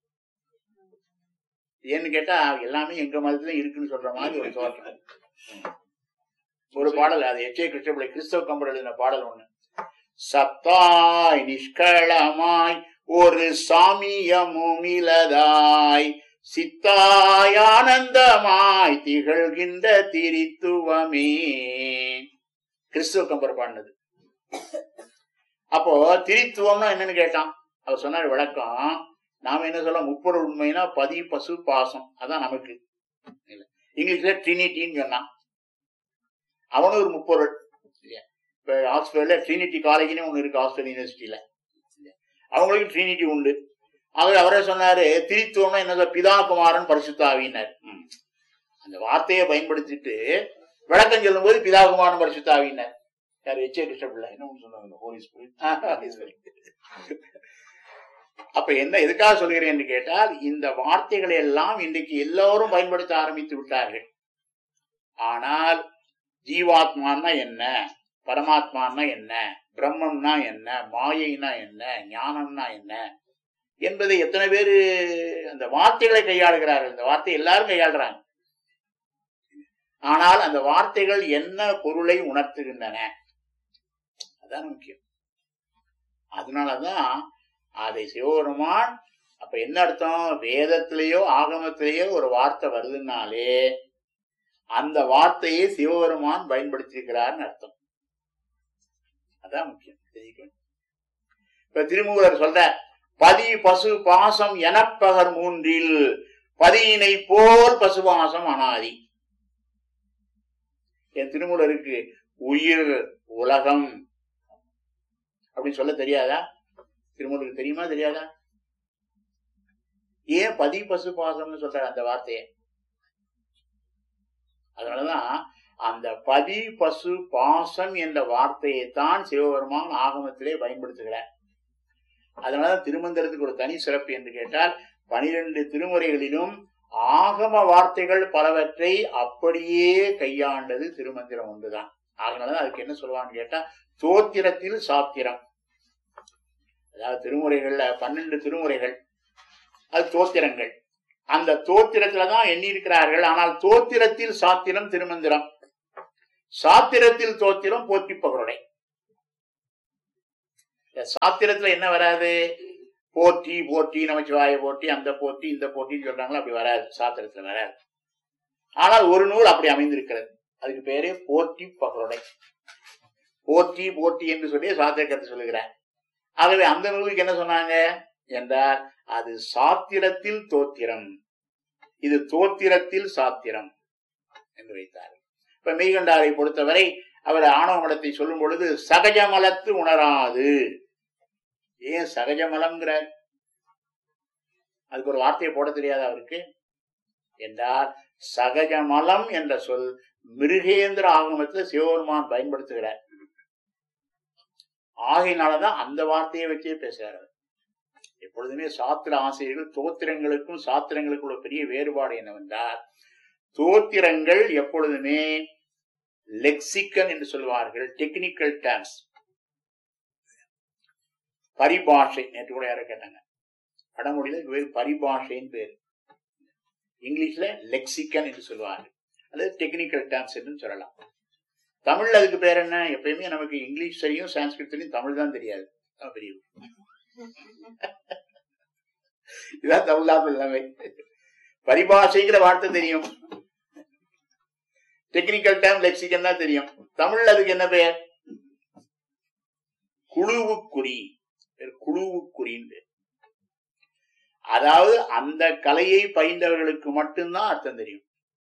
ஏன்னு கேட்டா எல்லாமே எங்க மதத்துல இருக்குன்னு சொல்ற மாதிரி ஒரு தோற்றம் ஒரு பாடல் அது எச் ஏ கிருஷ்ணபிள்ளை கிறிஸ்தவ கம்பர் எழுதின பாடல் ஒண்ணு சத்தாய் நிஷ்களமாய் ஒரு சாமியமுமிலதாய் சித்தாய் ஆனந்தமாய் திகழ்கின்ற திரித்துவமே கிறிஸ்துவ கம்பர் பாடினது அப்போ திரித்துவம்னா என்னன்னு கேட்டான் அவர் சொன்னார் விளக்கம் நாம என்ன சொல்ல முப்பொருள் உண்மைனா பதி பசு பாசம் அதான் நமக்கு இல்ல. இங்கிலீஷ்ல ட்ரினிட்டின்னு சொன்னான் அவனும் ஒரு முப்பொருள் இல்லையா? இப்ப ஆக்ஸ்போர்ட்ல ட்ரினிட்டி காலேஜ்னு ஒண்ணு இருக்கு ஆக்ஸ்போர்ட் யூனிவர்சிட்டியில இல்லையா? அவங்களுக்கு ட்ரினிட்டி உண்டு அவர் அவரே சொன்னாரு திரித்துவம்னா என்ன பிதா குமாரன் பரிசுத்தாவினார் ம். அந்த வார்த்தையை பயன்படுத்திட்டு விளக்கம் சொல்லும் போது பிதா குமாரன் பரிசுத்தாவினார் யார் எச் ஏ கிருஷ்ணபிள்ளை என்ன ஒண்ணு சொன்னாங்க ஹோலி ஸ்பிரிட் அப்ப என்ன எதுக்காக சொல்கிறேன் என்று கேட்டால் இந்த வார்த்தைகளை எல்லாம் இன்றைக்கு எல்லோரும் பயன்படுத்த ஆரம்பித்து விட்டார்கள் ஆனால் ஜீவாத்மான்னா என்ன பரமாத்மான்னா என்ன பிரம்மம்னா என்ன மாயைனா என்ன ஞானம்னா என்ன என்பதை எத்தனை பேரு அந்த வார்த்தைகளை கையாளுகிறார்கள் இந்த வார்த்தை எல்லாரும் கையாளுறாங்க ஆனால் அந்த வார்த்தைகள் என்ன பொருளை உணர்த்துகின்றன அதான் முக்கியம் அதனாலதான் அதை சிவபெருமான் அப்ப என்ன அர்த்தம் வேதத்திலேயோ ஆகமத்திலேயோ ஒரு வார்த்தை வருதுன்னாலே அந்த வார்த்தையை சிவபெருமான் பயன்படுத்தியிருக்கிறார்னு அர்த்தம் அதான் முக்கியம் தெரிவிக்கணும் இப்ப திருமூலர் சொல்ற பதி பசு பாசம் எனப்பகர் மூன்றில் பதியினை போல் பசுபாசம் அனாதி என் திருமூலருக்கு உயிர் உலகம் அப்படின்னு சொல்ல தெரியாதா திருமூலருக்கு தெரியுமா தெரியாதா ஏன் பதி பசு பாசம்னு சொல்றாரு அந்த வார்த்தையை அதனாலதான் அந்த பதி பசு பாசம் என்ற வார்த்தையை தான் சிவபெருமான் ஆகமத்திலே பயன்படுத்துகிறார் அதனாலதான் திருமந்திரத்துக்கு ஒரு தனி சிறப்பு என்று கேட்டால் பனிரெண்டு திருமுறைகளிலும் ஆகம வார்த்தைகள் பலவற்றை அப்படியே கையாண்டது திருமந்திரம் ஒன்றுதான் அதனாலதான் அதுக்கு என்ன சொல்லுவான்னு கேட்டா தோத்திரத்தில் சாத்திரம் அதாவது திருமுறைகள்ல பன்னெண்டு திருமுறைகள் அது தோத்திரங்கள் அந்த தோத்திரத்துல தான் எண்ணி இருக்கிறார்கள் ஆனால் தோத்திரத்தில் சாத்திரம் திருமந்திரம் சாத்திரத்தில் தோத்திரம் போற்றி பகருடை இந்த சாத்திரத்துல என்ன வராது போற்றி போற்றி நமச்சிவாய போற்றி அந்த போற்றி இந்த போற்றின்னு சொல்றாங்களோ அப்படி வராது சாத்திரத்துல வராது ஆனால் ஒரு நூல் அப்படி அமைந்திருக்கிறது அதுக்கு பேரே போற்றி பகருடை போற்றி போற்றி என்று சொல்லி சாத்திர கருத்து சொல்லுகிறார் ஆகவே அந்த நூலுக்கு என்ன சொன்னாங்க என்றால் அது சாத்திரத்தில் தோத்திரம் இது தோத்திரத்தில் சாத்திரம் என்று வைத்தார் இப்ப மெய்கண்டாரை பொறுத்தவரை அவர் ஆணவ மலத்தை சொல்லும் பொழுது சகஜமலத்து உணராது ஏன் சகஜமலம்ங்கிறார் அதுக்கு ஒரு வார்த்தையை போட தெரியாது அவருக்கு என்றால் சகஜமலம் என்ற சொல் மிருகேந்திர ஆகமத்தில் சிவபெருமான் பயன்படுத்துகிறார் ஆகையினாலதான் அந்த வார்த்தையை வச்சே பேசுகிறார் எப்பொழுதுமே சாத்திர ஆசிரியர்கள் தோத்திரங்களுக்கும் சாத்திரங்களுக்கும் உள்ள பெரிய வேறுபாடு என்னவென்றால் தோத்திரங்கள் எப்பொழுதுமே லெக்சிக்கன் என்று சொல்வார்கள் டெக்னிக்கல் டேர்ம்ஸ் பரிபாஷை நேற்று கூட யாரோ கேட்டாங்க வடமொழியில இதுக்கு பேர் பரிபாஷைன்னு பேர் இங்கிலீஷ்ல லெக்சிக்கன் என்று சொல்வார்கள் அல்லது டெக்னிக்கல் டேர்ம்ஸ் என்று சொல்லலாம் தமிழ்ல அதுக்கு பேர் என்ன எப்பயுமே நமக்கு இங்கிலீஷ் தெரியும் சான்ஸ்கிரிட் தெரியும் தமிழ் தான் தெரியாது அதான் பெரிய விஷயம். இதான் தமிழ்நாட்டு நிலைமை பரிபாஷைங்கிற வார்த்தை தெரியும் டெக்னிக்கல் டேம் லெக்சிகன் தான் தெரியும் தமிழ்ல அதுக்கு என்ன பெயர் குழுவுக்குறி பேர் குழுவுக்குறின்னு பேர் அதாவது அந்த கலையை பயின்றவர்களுக்கு மட்டும்தான் அர்த்தம் தெரியும்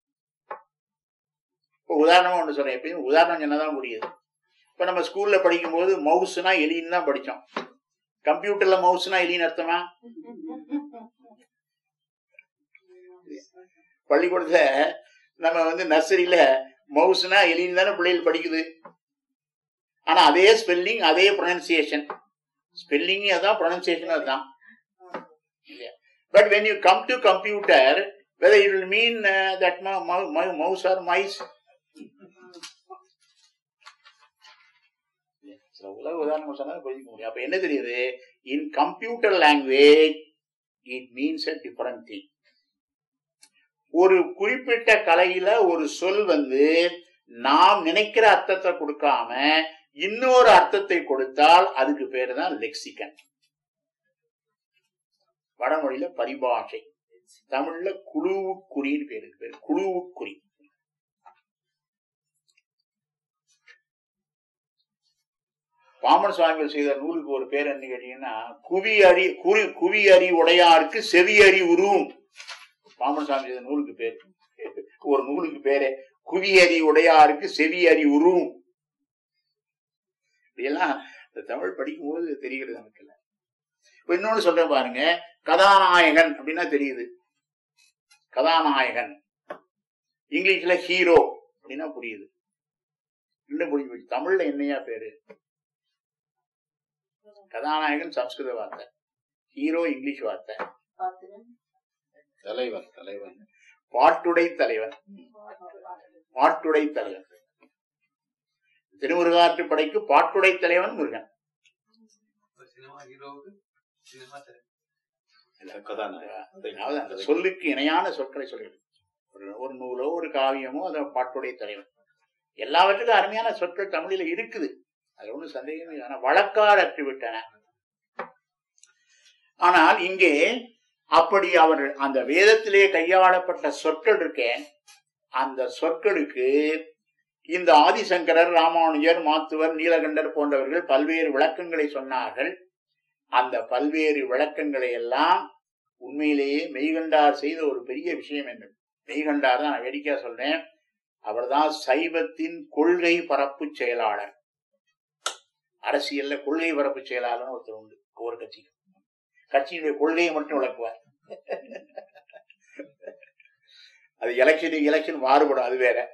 இப்போ உதாரணமா ஒண்ணு சொல்றேன் எப்பயும் உதாரணம் சொன்னதான் புரியுது இப்ப நம்ம ஸ்கூல்ல படிக்கும்போது மவுஸ்னா எலின்னு தான் படிச்சோம் கம்ப்யூட்டர்ல மவுஸ்னா எலின்னு அர்த்தமா பள்ளிக்கூடத்துல நம்ம வந்து நர்சரியில மவுஸ்னா எலின்னு தானே பிள்ளைகள் படிக்குது ஆனா அதே ஸ்பெல்லிங் அதே ப்ரொனன்சியேஷன் ஸ்பெல்லிங் அதான் ப்ரொனன்சியேஷன் அதுதான் but when you come to computer whether it will mean that mouse or mice சில உலக உதாரணம் சொன்னா புரிஞ்சுக்க முடியும் அப்ப என்ன தெரியுது in computer language it means a different thing ஒரு குறிப்பிட்ட கலையில ஒரு சொல் வந்து நாம் நினைக்கிற அர்த்தத்தை கொடுக்காம இன்னொரு அர்த்தத்தை கொடுத்தால் அதுக்கு பேரு தான் லெக்சிகன் வடமொழியில பரிபாஷை தமிழ்ல குழுவுக்குறின்னு பேரு இதுக்கு பேரு குழுவுக்குறி பாமன் சுவாமிகள் செய்த நூலுக்கு ஒரு பேர் என்ன கேட்டீங்கன்னா குவி அறி குறி குவி அறி உடையாருக்கு செவி அறி உருவும் பாமன் சுவாமி செய்த நூலுக்கு பேர் ஒரு நூலுக்கு பேரே குவி அறி உடையாருக்கு செவி அறி உருவும் இப்படியெல்லாம் இந்த தமிழ் படிக்கும்போது தெரிகிறது நமக்கு இல்ல இப்ப இன்னொன்னு சொல்றேன் பாருங்க கதாநாயகன் அப்படின்னா தெரியுது கதாநாயகன் இங்கிலீஷ்ல ஹீரோ அப்படின்னா புரியுது இன்னும் புரிஞ்சு போச்சு தமிழ்ல என்னையா பேரு கதாநாயகன் சம்ஸ்கிருத வார்த்தை ஹீரோ இங்கிலீஷ் வார்த்தை தலைவன் தலைவன் பாட்டுடை தலைவன் பாட்டுடை தலைவன் திருமுருகாற்று படைக்கு பாட்டுடை தலைவன் முருகன் சினிமா ஹீரோவுக்கு சினிமா அதாவது அந்த சொல்லுக்கு இணையான சொற்களை சொல்லிடு ஒரு ஒரு நூலோ ஒரு காவியமோ அதை பாட்டுடைய தலைவன் எல்லாவற்றுக்கும் அருமையான சொற்கள் தமிழில் இருக்குது அது ஒன்றும் சந்தேகமே இல்லை. ஆனா வழக்கால் அற்று விட்டன ஆனால் இங்கே அப்படி அவர் அந்த வேதத்திலே கையாளப்பட்ட சொற்கள் இருக்கே அந்த சொற்களுக்கு இந்த ஆதிசங்கரர் ராமானுஜர் மாத்துவர் நீலகண்டர் போன்றவர்கள் பல்வேறு விளக்கங்களை சொன்னார்கள் அந்த பல்வேறு விளக்கங்களை எல்லாம் உண்மையிலேயே மெய்கண்டார் செய்த ஒரு பெரிய விஷயம் என்ன மெய்கண்டார் தான் நான் வேடிக்கையா சொல்றேன் அவர்தான் சைவத்தின் கொள்கை பரப்பு செயலாளர் அரசியல்ல கொள்கை பரப்பு செயலாளர்னு ஒருத்தர் உண்டு ஒவ்வொரு கட்சிக்கு கட்சியினுடைய கொள்கையை மட்டும் விளக்குவார் அது எலெக்ஷனுக்கு எலெக்ஷன் மாறுபடும் அது வேற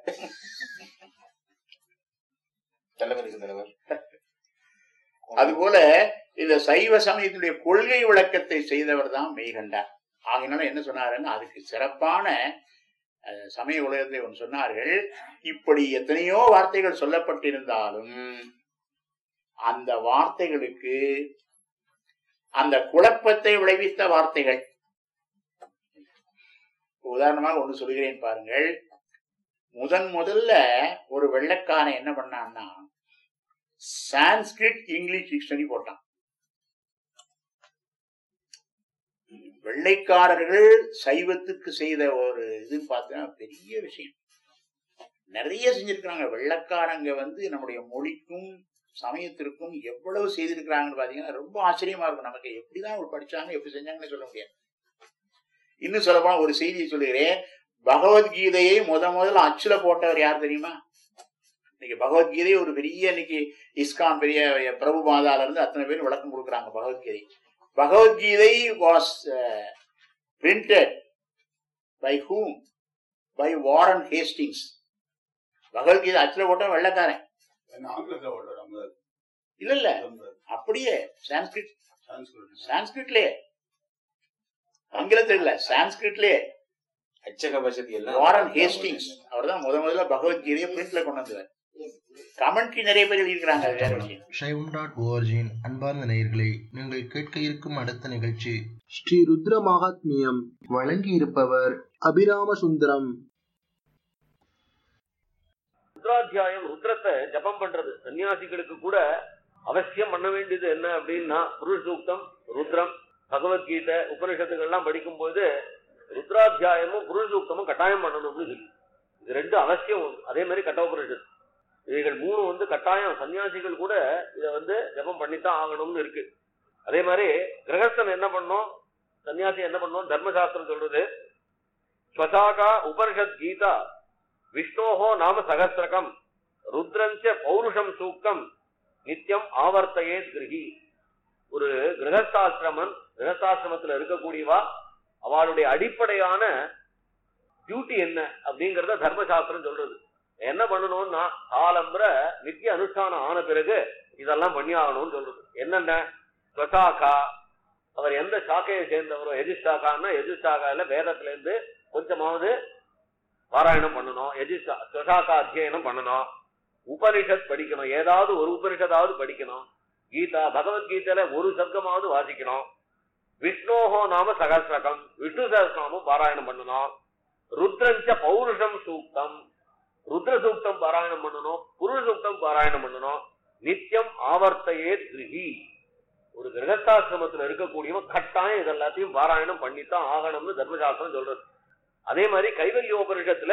தலைவருக்கு தலைவர் அதுபோல இந்த சைவ சமயத்தினுடைய கொள்கை விளக்கத்தை செய்தவர் தான் மெய்கண்டார் ஆகினால என்ன சொன்னாருன்னா அதுக்கு சிறப்பான அஹ், சமய உலகத்தை ஒன்று சொன்னார்கள் இப்படி எத்தனையோ வார்த்தைகள் சொல்லப்பட்டிருந்தாலும் அந்த வார்த்தைகளுக்கு அந்த குழப்பத்தை விளைவித்த வார்த்தைகள் உதாரணமாக ஒன்று சொல்கிறேன் பாருங்கள் முதன் முதல்ல ஒரு வெள்ளைக்காரன் என்ன பண்ணான்னா சான்ஸ்கிரிட் இங்கிலீஷ் டிக்ஷனரி போட்டான் வெள்ளைக்காரர்கள் சைவத்துக்கு செய்த ஒரு இதுன்னு பார்த்தீங்கன்னா பெரிய விஷயம் நிறைய செஞ்சிருக்கிறாங்க வெள்ளைக்காரங்க வந்து நம்முடைய மொழிக்கும் சமயத்திற்கும் எவ்வளவு செய்திருக்கிறாங்கன்னு பாத்தீங்கன்னா ரொம்ப ஆச்சரியமா இருக்கும் நமக்கு எப்படிதான் அவங்க படிச்சாங்க எப்படி செஞ்சாங்கன்னு சொல்ல முடியாது இன்னும் சொல்லப்போனா ஒரு செய்தியை சொல்லுகிறேன் பகவத்கீதையை முத முதல்ல அச்சுல போட்டவர் யார் தெரியுமா இன்னைக்கு பகவத்கீதை ஒரு பெரிய இன்னைக்கு இஸ்கான் பெரிய பிரபு மாதால இருந்து அத்தனை பேர் விளக்கம் கொடுக்குறாங்க Bhagavad Gita Bhagavad Gita was printed by whom by Warren Hastings Bhagavad Gita அச்சுல போட்ட வெள்ளக்காரன் ஆங்கிலத்தில் ஓடுறாரு நம்ம இல்ல இல்ல அப்படியே சான்ஸ்கிரிட் சான்ஸ்கிரிட் சான்ஸ்கிரிட்லயே ஆங்கிலத்தில் இல்ல சான்ஸ்கிரிட்லயே அச்சக வசதி எல்லாம் வாரன் ஹேஸ்டிங்ஸ் அவர் தான் முத முதல்ல பகவத்கீதையை பிரிண்ட்ல கொண்டு வந்தவர் கமெண்ட்ரி நிறைய பேர் எழுதியிருக்கிறாங்க அது வேற விஷயம் ஷைவம் டாட் ஓஆர்ஜியின் அன்பார்ந்த நேயர்களே நீங்கள் கேட்க இருக்கும் அடுத்த நிகழ்ச்சி ஸ்ரீ ருத்ர மகாத்மியம் வழங்கி இருப்பவர் அபிராம சுந்தரம் ருத்ராத்தியாயம் ருத்ரத்தை ஜபம் பண்றது சன்னியாசிகளுக்கு கூட அவசியம் பண்ண வேண்டியது என்ன அப்படின்னா புருஷ சூக்தம் ருத்ரம் பகவத்கீதை உபனிஷத்துக்கள்லாம் படிக்கும்போது ருத்ராத்தியாயமும் புருஷ சூக்தமும் கட்டாயம் பண்ணணும்னு சொல்லி இது ரெண்டு அவசியம் உண்டு. அதே மாதிரி கட்டோபனிஷத் இவைகள் மூணு வந்து கட்டாயம் சன்னியாசிகள் கூட இதை வந்து ஜபம் பண்ணித்தான் ஆகணும்னு இருக்கு அதே மாதிரி கிரகஸ்தன் என்ன பண்ணோம் சன்னியாசி என்ன பண்ணோம் தர்மசாஸ்திரம் சொல்றது ஸ்வசாகா உபனிஷத் கீதா விஷ்ணோஹோ நாம சகசிரகம் ருத்ரஞ்ச பௌருஷம் சூக்தம் நித்தியம் ஆவர்த்தையே கிரகி ஒரு கிரகஸ்தாசிரமன் கிரகஸ்தாசிரமத்துல இருக்கக்கூடியவா அவளுடைய அடிப்படையான டியூட்டி என்ன அப்படிங்கறத தர்மசாஸ்திரம் சொல்றது என்ன பண்ணணும்னா காலம்புற நித்திய அனுஷ்டானம் ஆன பிறகு இதெல்லாம் பண்ணி ஆகணும்னு சொல்றது என்னென்ன ஸ்வசாகா அவர் எந்த சாக்கையை சேர்ந்தவரோ எதிர்ஷாக்கான்னா எதிர்ஷாக்கால வேதத்துல இருந்து கொஞ்சமாவது பாராயணம் பண்ணணும் எஜிஷா ஸ்வசாக்கா அத்தியனம் பண்ணணும் உபனிஷத் படிக்கணும் ஏதாவது ஒரு உபனிஷத்தாவது படிக்கணும் கீதா பகவத்கீதையில ஒரு சர்க்கமாவது வாசிக்கணும் விஷ்ணோஹோ நாம சகசிரகம் விஷ்ணு சகசிரநாமம் பாராயணம் பண்ணணும் ருத்ரஞ்ச பௌருஷம் சூக்தம் ருத்ர சூக்தம் பாராயணம் பண்ணணும் புருஷ சூக்தம் பாராயணம் பண்ணணும் நித்தியம் ஆவர்த்தையே கிருஹி ஒரு கிரகஸ்தாசிரமத்துல இருக்கக்கூடியவன் கட்டாயம் இதெல்லாத்தையும் பாராயணம் பண்ணித்தான் ஆகணும்னு தர்மசாஸ்திரம் சொல்றது அதே மாதிரி கைவல்யோபனிஷத்துல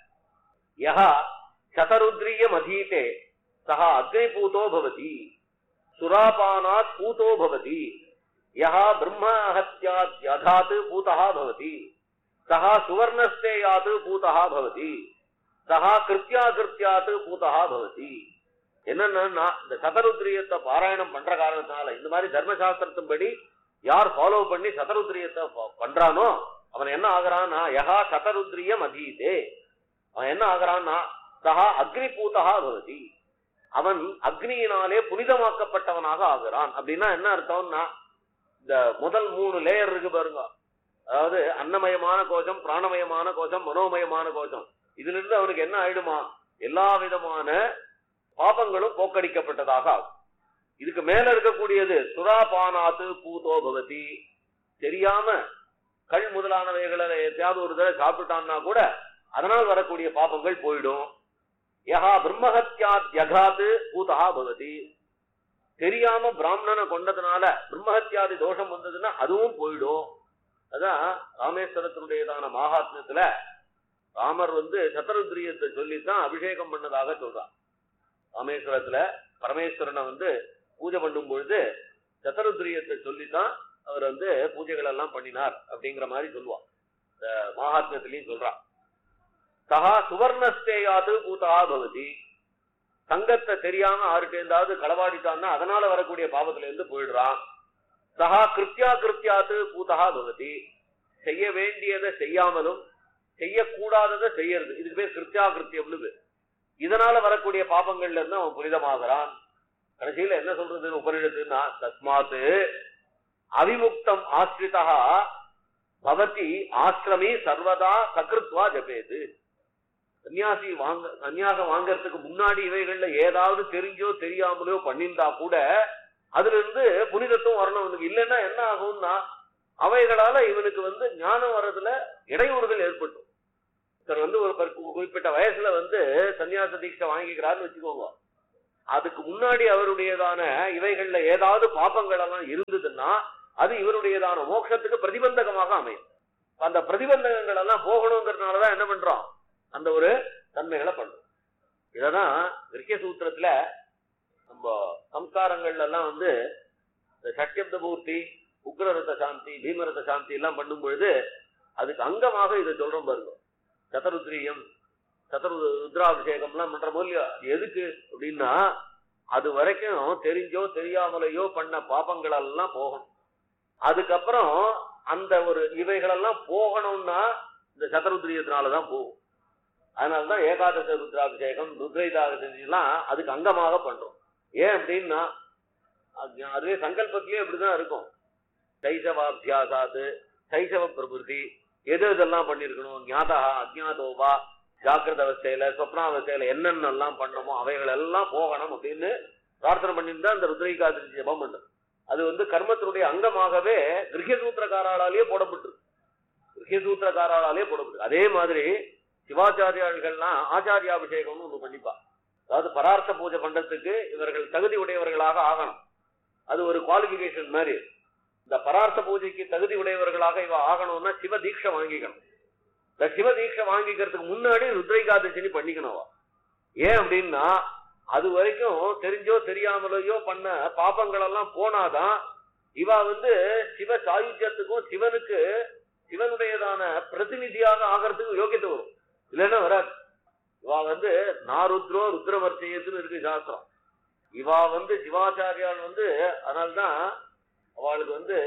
யஹா சதருத்ரியம் அதீதே சஹா அக்னிபூதோ பவதி சுராபானாத் பூதோ பவதி யஹா பிரம்மஹத்யாத் யதாத் பூதா பவதி சஹா சுவர்ணஸ்தேயாத் பூதா பவதி சஹா கிருத்யா கிருத்யாத் பூதா பவதி என்னன்னா இந்த சதருத்ரியத்தை பாராயணம் பண்ற காரணத்தினால இந்த மாதிரி தர்மசாஸ்திரத்தின்படி யார் ஃபாலோ பண்ணி சதருத்ரியத்தை ப- பண்றானோ அவன் என்ன ஆகுறான்னா யஹா சதருத்ரியம் அதீதே அவன் என்ன ஆகுறான்னா சஹா அக்னி பூதா பவதி அவன் அக்னியினாலே புனிதமாக்கப்பட்டவனாக ஆகிறான் அப்படின்னா என்ன அர்த்தம்னா இந்த முதல் மூணு லேயர் இருக்கு பாருங்க அதாவது அன்னமயமான கோஷம் பிராணமயமான கோஷம் மனோமயமான கோஷம் இதுல இருந்து அவனுக்கு என்ன ஆயிடுமா எல்லா விதமான பாபங்களும் போக்கடிக்கப்பட்டதாக ஆகும் இதுக்கு மேல இருக்கக்கூடியது சுராபானாத்து பூதோ பவதி தெரியாம கள் முதலானவைகளை எத்தையாவது ஒரு தடவை சாப்பிட்டான்னா கூட அதனால் வரக்கூடிய பாபங்கள் போயிடும் யஹா பிரம்மஹத்யாத் யகாத்து பூதா பவதி தெரியாம பிராமணனை கொண்டதுனால பிரம்மஹத்யாதி தோஷம் வந்ததுன்னா அதுவும் போயிடும் அதான் ராமேஸ்வரத்தினுடையதான மகாத்மியத்துல ராமர் வந்து சத்தருத்ரியத்தை சொல்லித்தான் அபிஷேகம் பண்ணதாக சொல்றார் ராமேஸ்வரத்துல பரமேஸ்வரனை வந்து பூஜை பண்ணும் பொழுது சத்தருத்ரியத்தை சொல்லித்தான் அவர் வந்து பூஜைகள் எல்லாம் பண்ணினார் அப்படிங்கிற மாதிரி சொல்லுவான் இந்த மகாத்மியத்திலையும் சொல்றான் சகா சுவர்ணஸ்தேயாது பூதா பவதி தங்கத்தை தெரியாம ஆறுட்டேந்தாவது களவாடிட்டான்னா அதனால வரக்கூடிய பாவத்துல இருந்து போயிடுறான் சகா கிருத்யா கிருத்யாத்து பூதா பவதி செய்ய வேண்டியதை செய்யாமலும் செய்யக்கூடாததை செய்யறது இதுக்கு பேர் கிருத்யா கிருத்தியம்னு பேர். இதனால வரக்கூடிய பாபங்கள்ல இருந்து அவன் புனிதமாகிறான் கடைசியில என்ன சொல்றது உபனிஷத்துன்னா தஸ்மாத்து அவிமுக்தம் ஆஸ்ரிதா பவதி ஆசிரமி சர்வதா சகிருத்வா ஜபேது சன்னியாசி வாங்க சன்னியாசம் வாங்கறதுக்கு முன்னாடி இவைகள்ல ஏதாவது தெரிஞ்சோ தெரியாமலோ பண்ணியிருந்தா கூட அதுல இருந்து புனிதத்துவம் வரணும் அவனுக்கு இல்லைன்னா என்ன ஆகும்னா அவைகளால இவனுக்கு வந்து ஞானம் வர்றதுல இடையூறுகள் ஏற்பட்டும் ஒருத்தர் வந்து ஒரு பர்- குறிப்பிட்ட வயசுல வந்து சன்னியாச தீட்சை வாங்கிக்கிறாருன்னு வச்சுக்கோங்க அதுக்கு முன்னாடி அவருடையதான இவைகள்ல ஏதாவது பாப்பங்கள் எல்லாம் இருந்ததுன்னா அது இவருடையதான மோட்சத்துக்கு பிரதிபந்தகமாக அமையும் அந்த பிரதிபந்தகங்கள் எல்லாம் போகணுங்கிறதுனாலதான் என்ன பண்றோம் அந்த ஒரு தன்மைகளை பண்றோம் இததான் விருக்கிய சூத்திரத்துல நம்ம சம்ஸ்காரங்கள்ல எல்லாம் வந்து இந்த சட்யப்த பூர்த்தி உக்ரரத சாந்தி பீமரத சாந்தி எல்லாம் பண்ணும் பொழுது அதுக்கு அங்கமாக இதை சொல்றோம் பாருங்க சதருத்ரியம் சதரு ருத்ராபிஷேகம் எல்லாம் பண்ற மூலியம் அது எதுக்கு அப்படின்னா அது வரைக்கும் தெரிஞ்சோ தெரியாமலையோ பண்ண பாபங்கள் எல்லாம் போகணும் அதுக்கப்புறம் அந்த ஒரு இவைகளெல்லாம் போகணும்னா இந்த சதருத்ரியத்தினாலதான் போகும் அதனாலதான் ஏகாதச ருத்ராபிஷேகம் ருத்ரைதாக செஞ்செல்லாம் அதுக்கு அங்கமாக பண்றோம் ஏன் அப்படின்னா அது- அதுவே சங்கல்பத்திலேயே இப்படிதான் இருக்கும் சைசவாபியாசாத்து சைசவ பிரபுத்தி எது இதெல்லாம் பண்ணிருக்கணும் ஞாதா அஜ்ஞாதோவா ஜாக்கிரத அவஸ்தையில சொப்னாவஸ்தையில என்னென்னலாம் பண்ணணுமோ அவைகள் எல்லாம் போகணும் அப்படின்னு பிரார்த்தனை பண்ணிட்டு தான் இந்த ருத்ரிகாதிரி ஜபம் பண்றது அது வந்து கர்மத்தினுடைய அங்கமாகவே கிரகிய சூத்திரக்காராலேயே போடப்பட்டிருக்கு கிரகிய சூத்திரக்காராலேயே போடப்பட்டிருக்கு அதே மாதிரி சிவாச்சாரியார்கள்லாம் ஆச்சாரியாபிஷேகம்னு ஒண்ணு பண்ணிப்பா அதாவது பரார்த்த பூஜை பண்றதுக்கு இவர்கள் தகுதி உடையவர்களாக ஆகணும் அது ஒரு குவாலிபிகேஷன் மாதிரி இந்த பரார்த்த பூஜைக்கு தகுதி உடையவர்களாக இவ ஆகணும்னா சிவ தீட்சை வாங்கிக்கணும் இந்த சிவ தீட்சை வாங்கிக்கிறதுக்கு முன்னாடி ருத்ரைகாதசினி பண்ணிக்கணும் அவ. ஏன் அப்படின்னா அது வரைக்கும் தெரிஞ்சோ தெரியாமலையோ பண்ண பாபங்கள் எல்லாம் போனாதான் இவ வந்து சிவ சாயுஜ்யத்துக்கும் சிவனுக்கு சிவனுடையதான பிரதிநிதியாக ஆகிறதுக்கு யோகியத்தை வரும் இல்லைன்னா வராது இவா வந்து நாருத்ரோ ருத்ரவர்ச்சயத்துன்னு இருக்கு சாஸ்திரம் இவா வந்து சிவாச்சாரியால் வந்து அதனால்தான் அவளுக்கு வந்து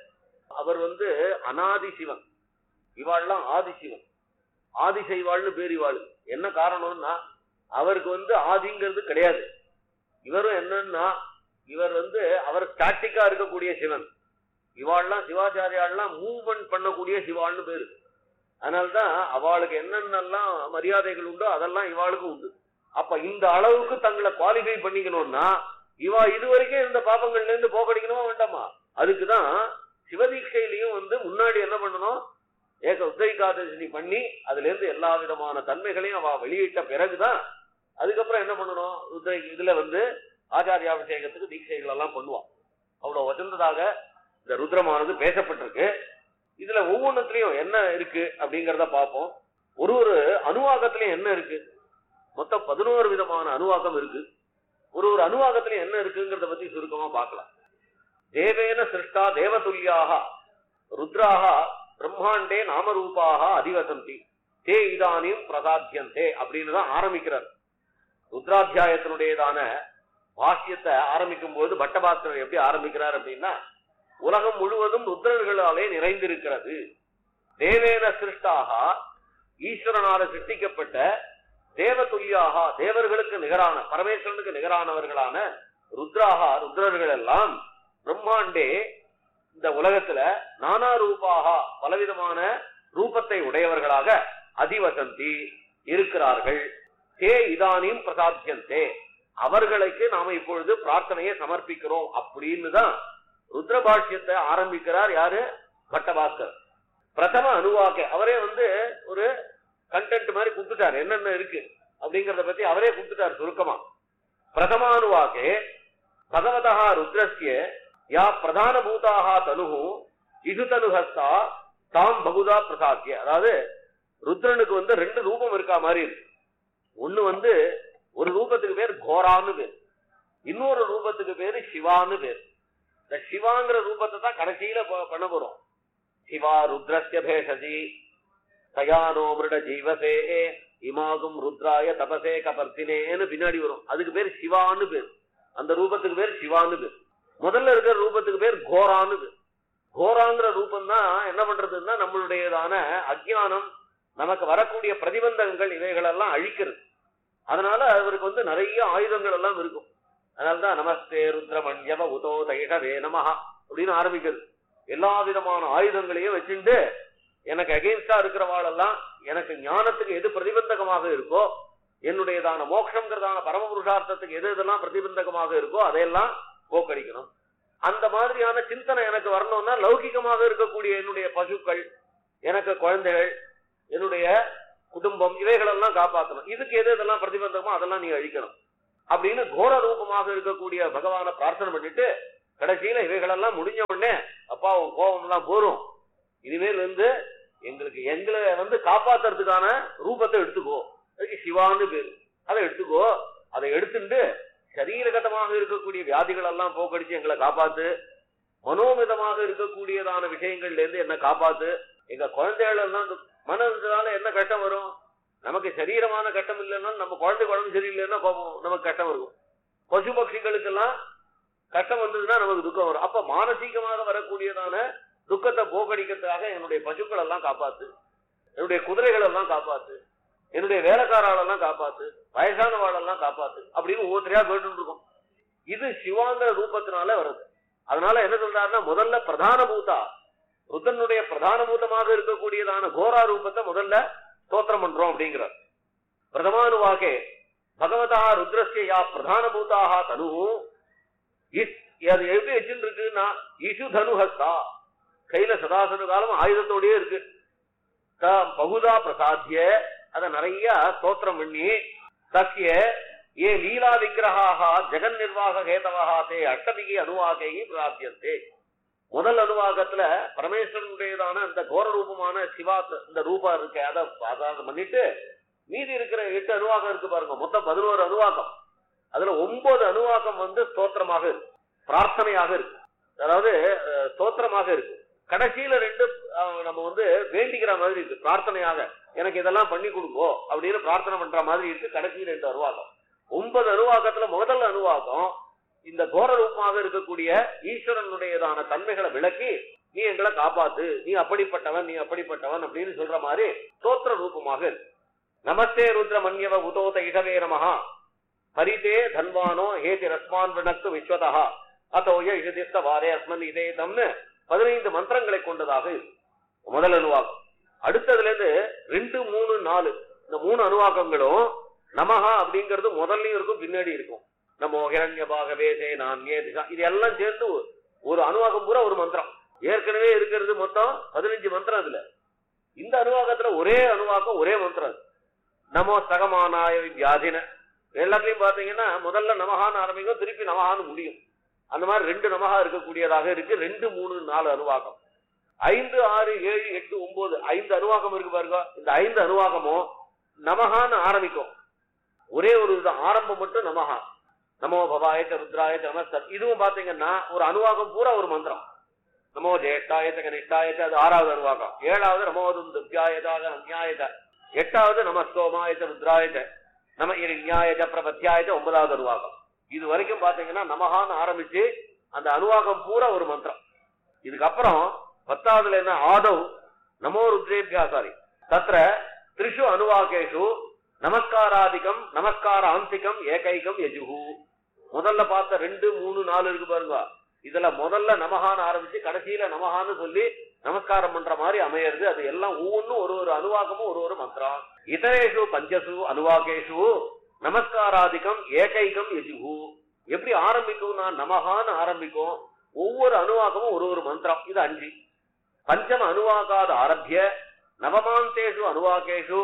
அவர் வந்து அனாதி சிவன் இவாள்லாம் ஆதி சிவன் ஆதி செய்வாள்னு பேர் இவாள் என்ன காரணம்னா அவருக்கு வந்து ஆதிங்கிறது கிடையாது இவரும் என்னன்னா இவர் வந்து அவர் ஸ்டாட்டிக்கா இருக்கக்கூடிய சிவன் இவாள்லாம் சிவாச்சாரியாள்லாம் மூவ்மெண்ட் பண்ணக்கூடிய சிவாள்னு பேரு அதனால்தான் அவளுக்கு என்னென்னலாம் மரியாதைகள் உண்டோ அதெல்லாம் இவாளுக்கும் உண்டு அப்ப இந்த அளவுக்கு தங்களை குவாலிஃபை பண்ணிக்கணும்னா இவா இதுவரைக்கும் இருந்த பாப்பங்கள்ல இருந்து போகடிக்கணுமா வேண்டாமா அதுக்குதான் சிவதீட்சையிலையும் வந்து முன்னாடி என்ன பண்ணணும் ஏக உத்தைகாதசினி பண்ணி அதுல இருந்து எல்லா விதமான தன்மைகளையும் அவ வெளியிட்ட பிறகுதான் அதுக்கப்புறம் என்ன பண்ணணும் ருத்ரை இதுல வந்து ஆச்சாரியாபிஷேகத்துக்கு தீட்சைகள் எல்லாம் பண்ணுவான் அவ்வளவு வசந்ததாக இந்த ருத்ரமானது பேசப்பட்டிருக்கு இதுல ஒவ்வொன்றத்துலயும் என்ன இருக்கு அப்படிங்கறத பார்ப்போம் ஒரு ஒரு அணுவாக்கத்திலயும் என்ன இருக்கு மொத்தம் பதினோரு விதமான அணுவாக்கம் இருக்கு ஒரு ஒரு அணுவாக்கத்திலயும் என்ன இருக்குங்கிறத பத்தி சுருக்கமா பார்க்கலாம் தேவேன சிருஷ்டா தேவதுல்யாக ருத்ராக பிரம்மாண்டே நாமரூபாக அதிவசந்தி தே இதானியும் பிரசாத்தியந்தே அப்படின்னு தான் ஆரம்பிக்கிறார் ருத்ராத்தியாயத்தினுடையதான பாஷ்யத்தை ஆரம்பிக்கும் போது பட்டபாஸ்கரர் எப்படி ஆரம்பிக்கிறார் அப்படின்னா உலகம் முழுவதும் ருத்ரர்களாலே நிறைந்திருக்கிறது தேவேன சிருஷ்டாக ஈஸ்வரனால சிருஷ்டிக்கப்பட்ட தேவதுல்யாக தேவர்களுக்கு நிகரான பரமேஸ்வரனுக்கு நிகரானவர்களான ருத்ராகா ருத்ரர்கள் எல்லாம் பிரம்மாண்டே இந்த உலகத்துல நானா ரூபாக பலவிதமான ரூபத்தை உடையவர்களாக அதிவசந்தி இருக்கிறார்கள் தே இதானியும் பிரசாத்தியந்தே அவர்களுக்கு நாம இப்பொழுது பிரார்த்தனையை சமர்ப்பிக்கிறோம் அப்படின்னு தான் ருத்ரபாஷ்யத்தை ஆரம்பிக்கிறார் யாரு பட்டபாஸ்கர் பிரதம அணுவாக்க அவரே வந்து ஒரு கண்டென்ட் மாதிரி கொடுத்துட்டார் என்னென்ன இருக்கு அப்படிங்கறத பத்தி அவரே கொடுத்துட்டார் சுருக்கமா பிரதமானுவாக்கே பகவதா ருத்ரஸ்ய யா பிரதான பூதாக தனுகு இது தனுஹஸ்தா தாம் பகுதா பிரசாத்திய அதாவது ருத்ரனுக்கு வந்து ரெண்டு ரூபம் இருக்கா மாதிரி இருக்கு ஒண்ணு வந்து ஒரு ரூபத்துக்கு பேர் கோரான்னு பேர் இன்னொரு ரூபத்துக்கு பேரு சிவான்னு பேர் இந்த சிவாங்கிற ரூபத்தை தான் கடைசியில ப- பண்ண போறோம் சிவா ருத்ரஸ்ய பேஷதி தயானோ மிருட ஜீவசே இமாகும் ருத்ராய தபசே கபர்த்தினேன்னு பின்னாடி வரும் அதுக்கு பேர் சிவான்னு பேர் அந்த ரூபத்துக்கு பேர் சிவான்னு பேர் முதல்ல இருக்கிற ரூபத்துக்கு பேர் கோரான்னு பேர் கோராங்கிற ரூபம் தான் என்ன பண்றதுன்னா நம்மளுடையதான அஜ்ஞானம் நமக்கு வரக்கூடிய பிரதிபந்தகங்கள் இவைகளெல்லாம் அழிக்கிறது அதனால அவருக்கு வந்து நிறைய ஆயுதங்கள் எல்லாம் இருக்கும் அதனாலதான் நமஸ்தே ருத்ரமண்யவ உதோ தைஷவே நமஹா அப்படின்னு ஆரம்பிக்கிறது எல்லா விதமான ஆயுதங்களையும் வச்சுட்டு எனக்கு அகெயின்ஸ்டா இருக்கிறவாளெல்லாம் எனக்கு ஞானத்துக்கு எது பிரதிபந்தகமாக இருக்கோ என்னுடையதான மோட்சம்ங்கிறதான பரமபுருஷார்த்தத்துக்கு எது எதெல்லாம் பிரதிபந்தகமாக இருக்கோ அதையெல்லாம் போக்கடிக்கணும் அந்த மாதிரியான சிந்தனை எனக்கு வரணும்னா லௌகிகமாக இருக்கக்கூடிய என்னுடைய பசுக்கள் எனக்கு குழந்தைகள் என்னுடைய குடும்பம் இவைகளெல்லாம் காப்பாற்றணும் இதுக்கு எது இதெல்லாம் பிரதிபந்தமோ அதெல்லாம் நீ அழிக்கணும் அப்படின்னு கோர ரூபமாக இருக்கக்கூடிய பகவானை பிரார்த்தனை பண்ணிட்டு கடைசியில இவைகளெல்லாம் முடிஞ்ச உடனே அப்பா உன் கோபம் எல்லாம் போரும் இனிமேல் வந்து எங்களுக்கு எங்களை வந்து காப்பாத்துறதுக்கான ரூபத்தை எடுத்துக்கோ அதுக்கு சிவான்னு பேரு அதை எடுத்துக்கோ அதை எடுத்துட்டு சரீரகதமாக இருக்கக்கூடிய வியாதிகள் எல்லாம் போக்கடிச்சு எங்களை காப்பாத்து மனோமிதமாக இருக்கக்கூடியதான விஷயங்கள்ல இருந்து என்ன காப்பாத்து எங்க குழந்தைகள் எல்லாம் மனதுனால என்ன கஷ்டம் வரும் நமக்கு சரீரமான கஷ்டம் இல்லைன்னா நம்ம குழந்தை குழந்தை சரியில்லைன்னா கோபம் நமக்கு கஷ்டம் இருக்கும் பசு பட்சிகளுக்கெல்லாம் கஷ்டம் வந்ததுன்னா நமக்கு துக்கம் வரும் அப்ப மானசீகமாக வரக்கூடியதான துக்கத்தை போக்கடிக்கிறதுக்காக என்னுடைய பசுக்கள் எல்லாம் காப்பாத்து என்னுடைய குதிரைகள் எல்லாம் காப்பாத்து என்னுடைய வேலைக்காராளெல்லாம் காப்பாத்து வயசான வாழெல்லாம் காப்பாத்து அப்படின்னு ஒவ்வொருத்தரையா கேட்டு இருக்கோம் இது சிவாங்கிற ரூபத்தினால வருது அதனால என்ன சொல்றாருன்னா முதல்ல பிரதான பூதா ருத்தனுடைய பிரதான பூதமாக இருக்கக்கூடியதான கோரா ரூபத்தை முதல்ல ஸ்தோத்திரம் பண்றோம் அப்படிங்கிறார் பிரதமானுவாகே பகவதா ருத்ரஸ்ய யா பிரதான பூதாக தனு இஸ்- அது எப்படி வச்சுட்டு இருக்குன்னா இஷு தனுஹஸ்தா கையில சதாசன காலம் ஆயுதத்தோடயே இருக்கு த- பகுதா பிரசாத்திய அத நிறைய ஸ்தோத்திரம் பண்ணி தஸ்ய ஏ லீலா விக்கிரகாக ஜெகன் நிர்வாக ஹேதவாக தே அஷ்டமிகி அனுவாகை பிராபியந்தே முதல் அனுவாகத்துல பரமேஸ்வரனுடையதான அந்த கோர ரூபமான சிவா இந்த ரூபா இருக்கு அதை அதை பண்ணிட்டு மீதி இருக்கிற எட்டு அனுவாகம் இருக்கு பாருங்க மொத்தம் பதினோரு அனுவாகம் அதுல ஒன்பது அனுவாகம் வந்து ஸ்தோத்திரமாக இருக்கு பிரார்த்தனையாக இருக்கு அதாவது அஹ், ஸ்தோத்திரமாக இருக்கு கடைசியில ரெண்டு அஹ், நம்ம வந்து வேண்டிக்கிற மாதிரி இருக்கு பிரார்த்தனையாக எனக்கு இதெல்லாம் பண்ணி கொடுங்கோ அப்படின்னு பிரார்த்தனை பண்ற மாதிரி இருக்கு கடைசி ரெண்டு அனுவாகம் ஒன்பது அனுவாகத்துல முதல் அனுவாகம் இந்த கோர ரூபமாக இருக்கக்கூடிய ஈஸ்வரனுடையதான தன்மைகளை விளக்கி நீ எங்களை காப்பாத்து நீ அப்படிப்பட்டவன் நீ அப்படிப்பட்டவன் அப்படின்னு சொல்ற மாதிரி ஸ்தோத்திர ரூபமாக இருக்கு நமஸ்தே ருத்ர மன்யவ உதோத இடவே நமஹா ஹரிதே தன்வானோ ஹேதி ரஸ்மான் வினக்கு விஸ்வதா அத்தோய இழுதிஸ்த வாரே அஸ்மன் இதே தம்னு பதினைந்து மந்திரங்களை கொண்டதாக இருக்கு முதல் அனுவாகம் அடுத்ததுல இருந்து ரெண்டு மூணு நாலு இந்த மூணு அனுவாக்கங்களும் நமஹா அப்படிங்கிறது முதல்லயும் இருக்கும் பின்னாடி இருக்கும் நமோ ஹிரண்யபாகவே சே நான்யே திசா இது எல்லாம் சேர்ந்து ஒரு அனுவாகம் பூரா ஒரு மந்திரம் ஏற்கனவே இருக்கிறது மொத்தம் பதினஞ்சு மந்திரம் அதுல இந்த அனுவாகத்துல ஒரே அனுவாக்கம் ஒரே மந்திரம் அது. நமோ சகமானாய வியாதின எல்லாத்துலயும் பாத்தீங்கன்னா முதல்ல நமகான்னு ஆரம்பிக்கும் திருப்பி நமகான்னு முடியும் அந்த மாதிரி ரெண்டு நமகா இருக்கக்கூடியதாக இருக்கு ரெண்டு மூணு நாலு அனுவாகம் ஐந்து ஆறு ஏழு எட்டு ஒன்பது ஐந்து அனுவாகம் இருக்கு பாருங்க இந்த ஐந்து அனுவாகமும் நமகான்னு ஆரம்பிக்கும் ஒரே ஒரு இதுதான் ஆரம்பம் மட்டும் நமகா நமோ பவாயச்ச ருத்ராயச்ச நமஸ்தர் இதுவும் பாத்தீங்கன்னா ஒரு அனுவாகம் பூரா ஒரு மந்திரம் நமோ ஜேஷ்டாயச்ச கனிஷ்டாயச்ச அது ஆறாவது அனுவாகம் ஏழாவது நமோதும் துர்காயதாக நன்யாயச்ச எட்டாவது நமஸ்தோமாயச்ச ருத்ராயச்ச நம இரிஞாயச்ச பிரபத்தியாயச்ச ஒன்பதாவது அனுவாகம் இது வரைக்கும் பாத்தீங்கன்னா நமகான்னு ஆரம்பிச்சு அந்த அனுவாகம் பூரா ஒரு மந்திரம் இதுக்கப்புறம் பத்தாவதுல என்ன ஆதவ் நமோ ருத்ரேபியா சாரி தத்ர திரிஷு அனுவாகேஷு நமஸ்காராதிகம் நமஸ்கார ஆந்திகம் ஏகைகம் யஜுகு முதல்ல பார்த்த ரெண்டு மூணு நாலு இருக்கு பாருங்க இதுல முதல்ல நமகான்னு ஆரம்பிச்சு கடைசியில நமகான்னு சொல்லி நமஸ்காரம் பண்ற மாதிரி அமையிறது அது எல்லாம் ஒவ்வொன்றும் ஒரு ஒரு அனுவாகமும் ஒரு ஒரு மந்திரம் இதரேஷு பஞ்சசு அனுவாகேஷு நமஸ்காராதிகம் ஏகைகம் யஜுகு எப்படி ஆரம்பிக்கும்னா நமகான்னு ஆரம்பிக்கும் ஒவ்வொரு அனுவாகமும் ஒரு ஒரு மந்திரம் இது அஞ்சு பஞ்சம அனுவாகாத ஆரம்பிய நவமாந்தேஷு அனுவாகேஷு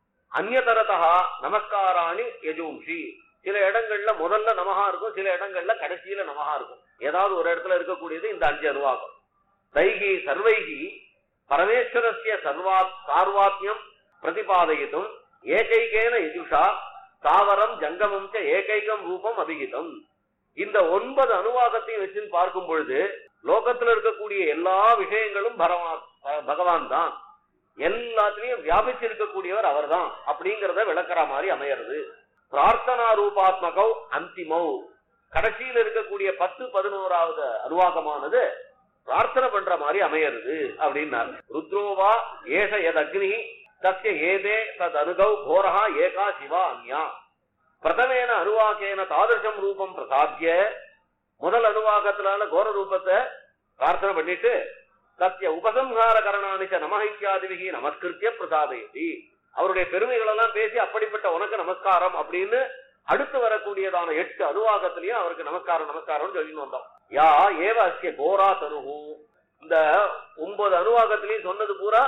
அந்நதரதா நமஸ்காராணி யஜூம்ஷி சில இடங்கள்ல முதல்ல நமகா இருக்கும் சில இடங்கள்ல கடைசியில நமகா இருக்கும் ஏதாவது ஒரு இடத்துல இருக்கக்கூடியது இந்த அஞ்சு அனுவாகம் தைகி சர்வைகி பரமேஸ்வரஸ்ய சர்வா சார்வாத்மியம் பிரதிபாதயித்தும் ஏகைகேன யஜுஷா தாவரம் ஜங்கமம் ச ஏகைகம் ரூபம் அபிகிதம் இந்த ஒன்பது அனுவாகத்தையும் வச்சு பார்க்கும் பொழுது லோகத்துல இருக்கக்கூடிய எல்லா விஷயங்களும் பரவா- பகவான் தான் எல்லாத்துலயும் வியாபிச்சிருக்கக்கூடியவர் அவர்தான் அப்படிங்கறத விளக்குற மாதிரி அமையிறது பிரார்த்தனா ரூபாத்மகௌ அந்திமௌ கடைசியில் இருக்கக்கூடிய பத்து பதினோராவது அனுவாகமானது பிரார்த்தனை பண்ற மாதிரி அமையிறது அப்படின்னார் ருத்ரோவா ஏஷ எத் அக்னி தஸ்ய ஏதே தத் அனுகௌ கோரஹா ஏகா சிவா அந்யா பிரதமேன அனுவாகேன தாதர்ஷம் ரூபம் பிரசாத்திய முதல் அனுவாகத்தினால கோர ரூபத்தை பிரார்த்தனை பண்ணிட்டு சத்திய உபசம்ஹார கரணானிச்ச நமஹைக்கியாதிவிகி நமஸ்கிருத்திய பிரசாதயதி அவருடைய பெருமைகள் எல்லாம் பேசி அப்படிப்பட்ட உனக்கு நமஸ்காரம் அப்படின்னு அடுத்து வரக்கூடியதான எட்டு அனுவாகத்திலையும் அவருக்கு நமஸ்காரம் நமஸ்காரம் சொல்லிட்டு வந்தோம் யா ஏவ அஸ்ய கோரா தனுகு இந்த ஒன்பது அனுவாகத்திலையும் சொன்னது பூரா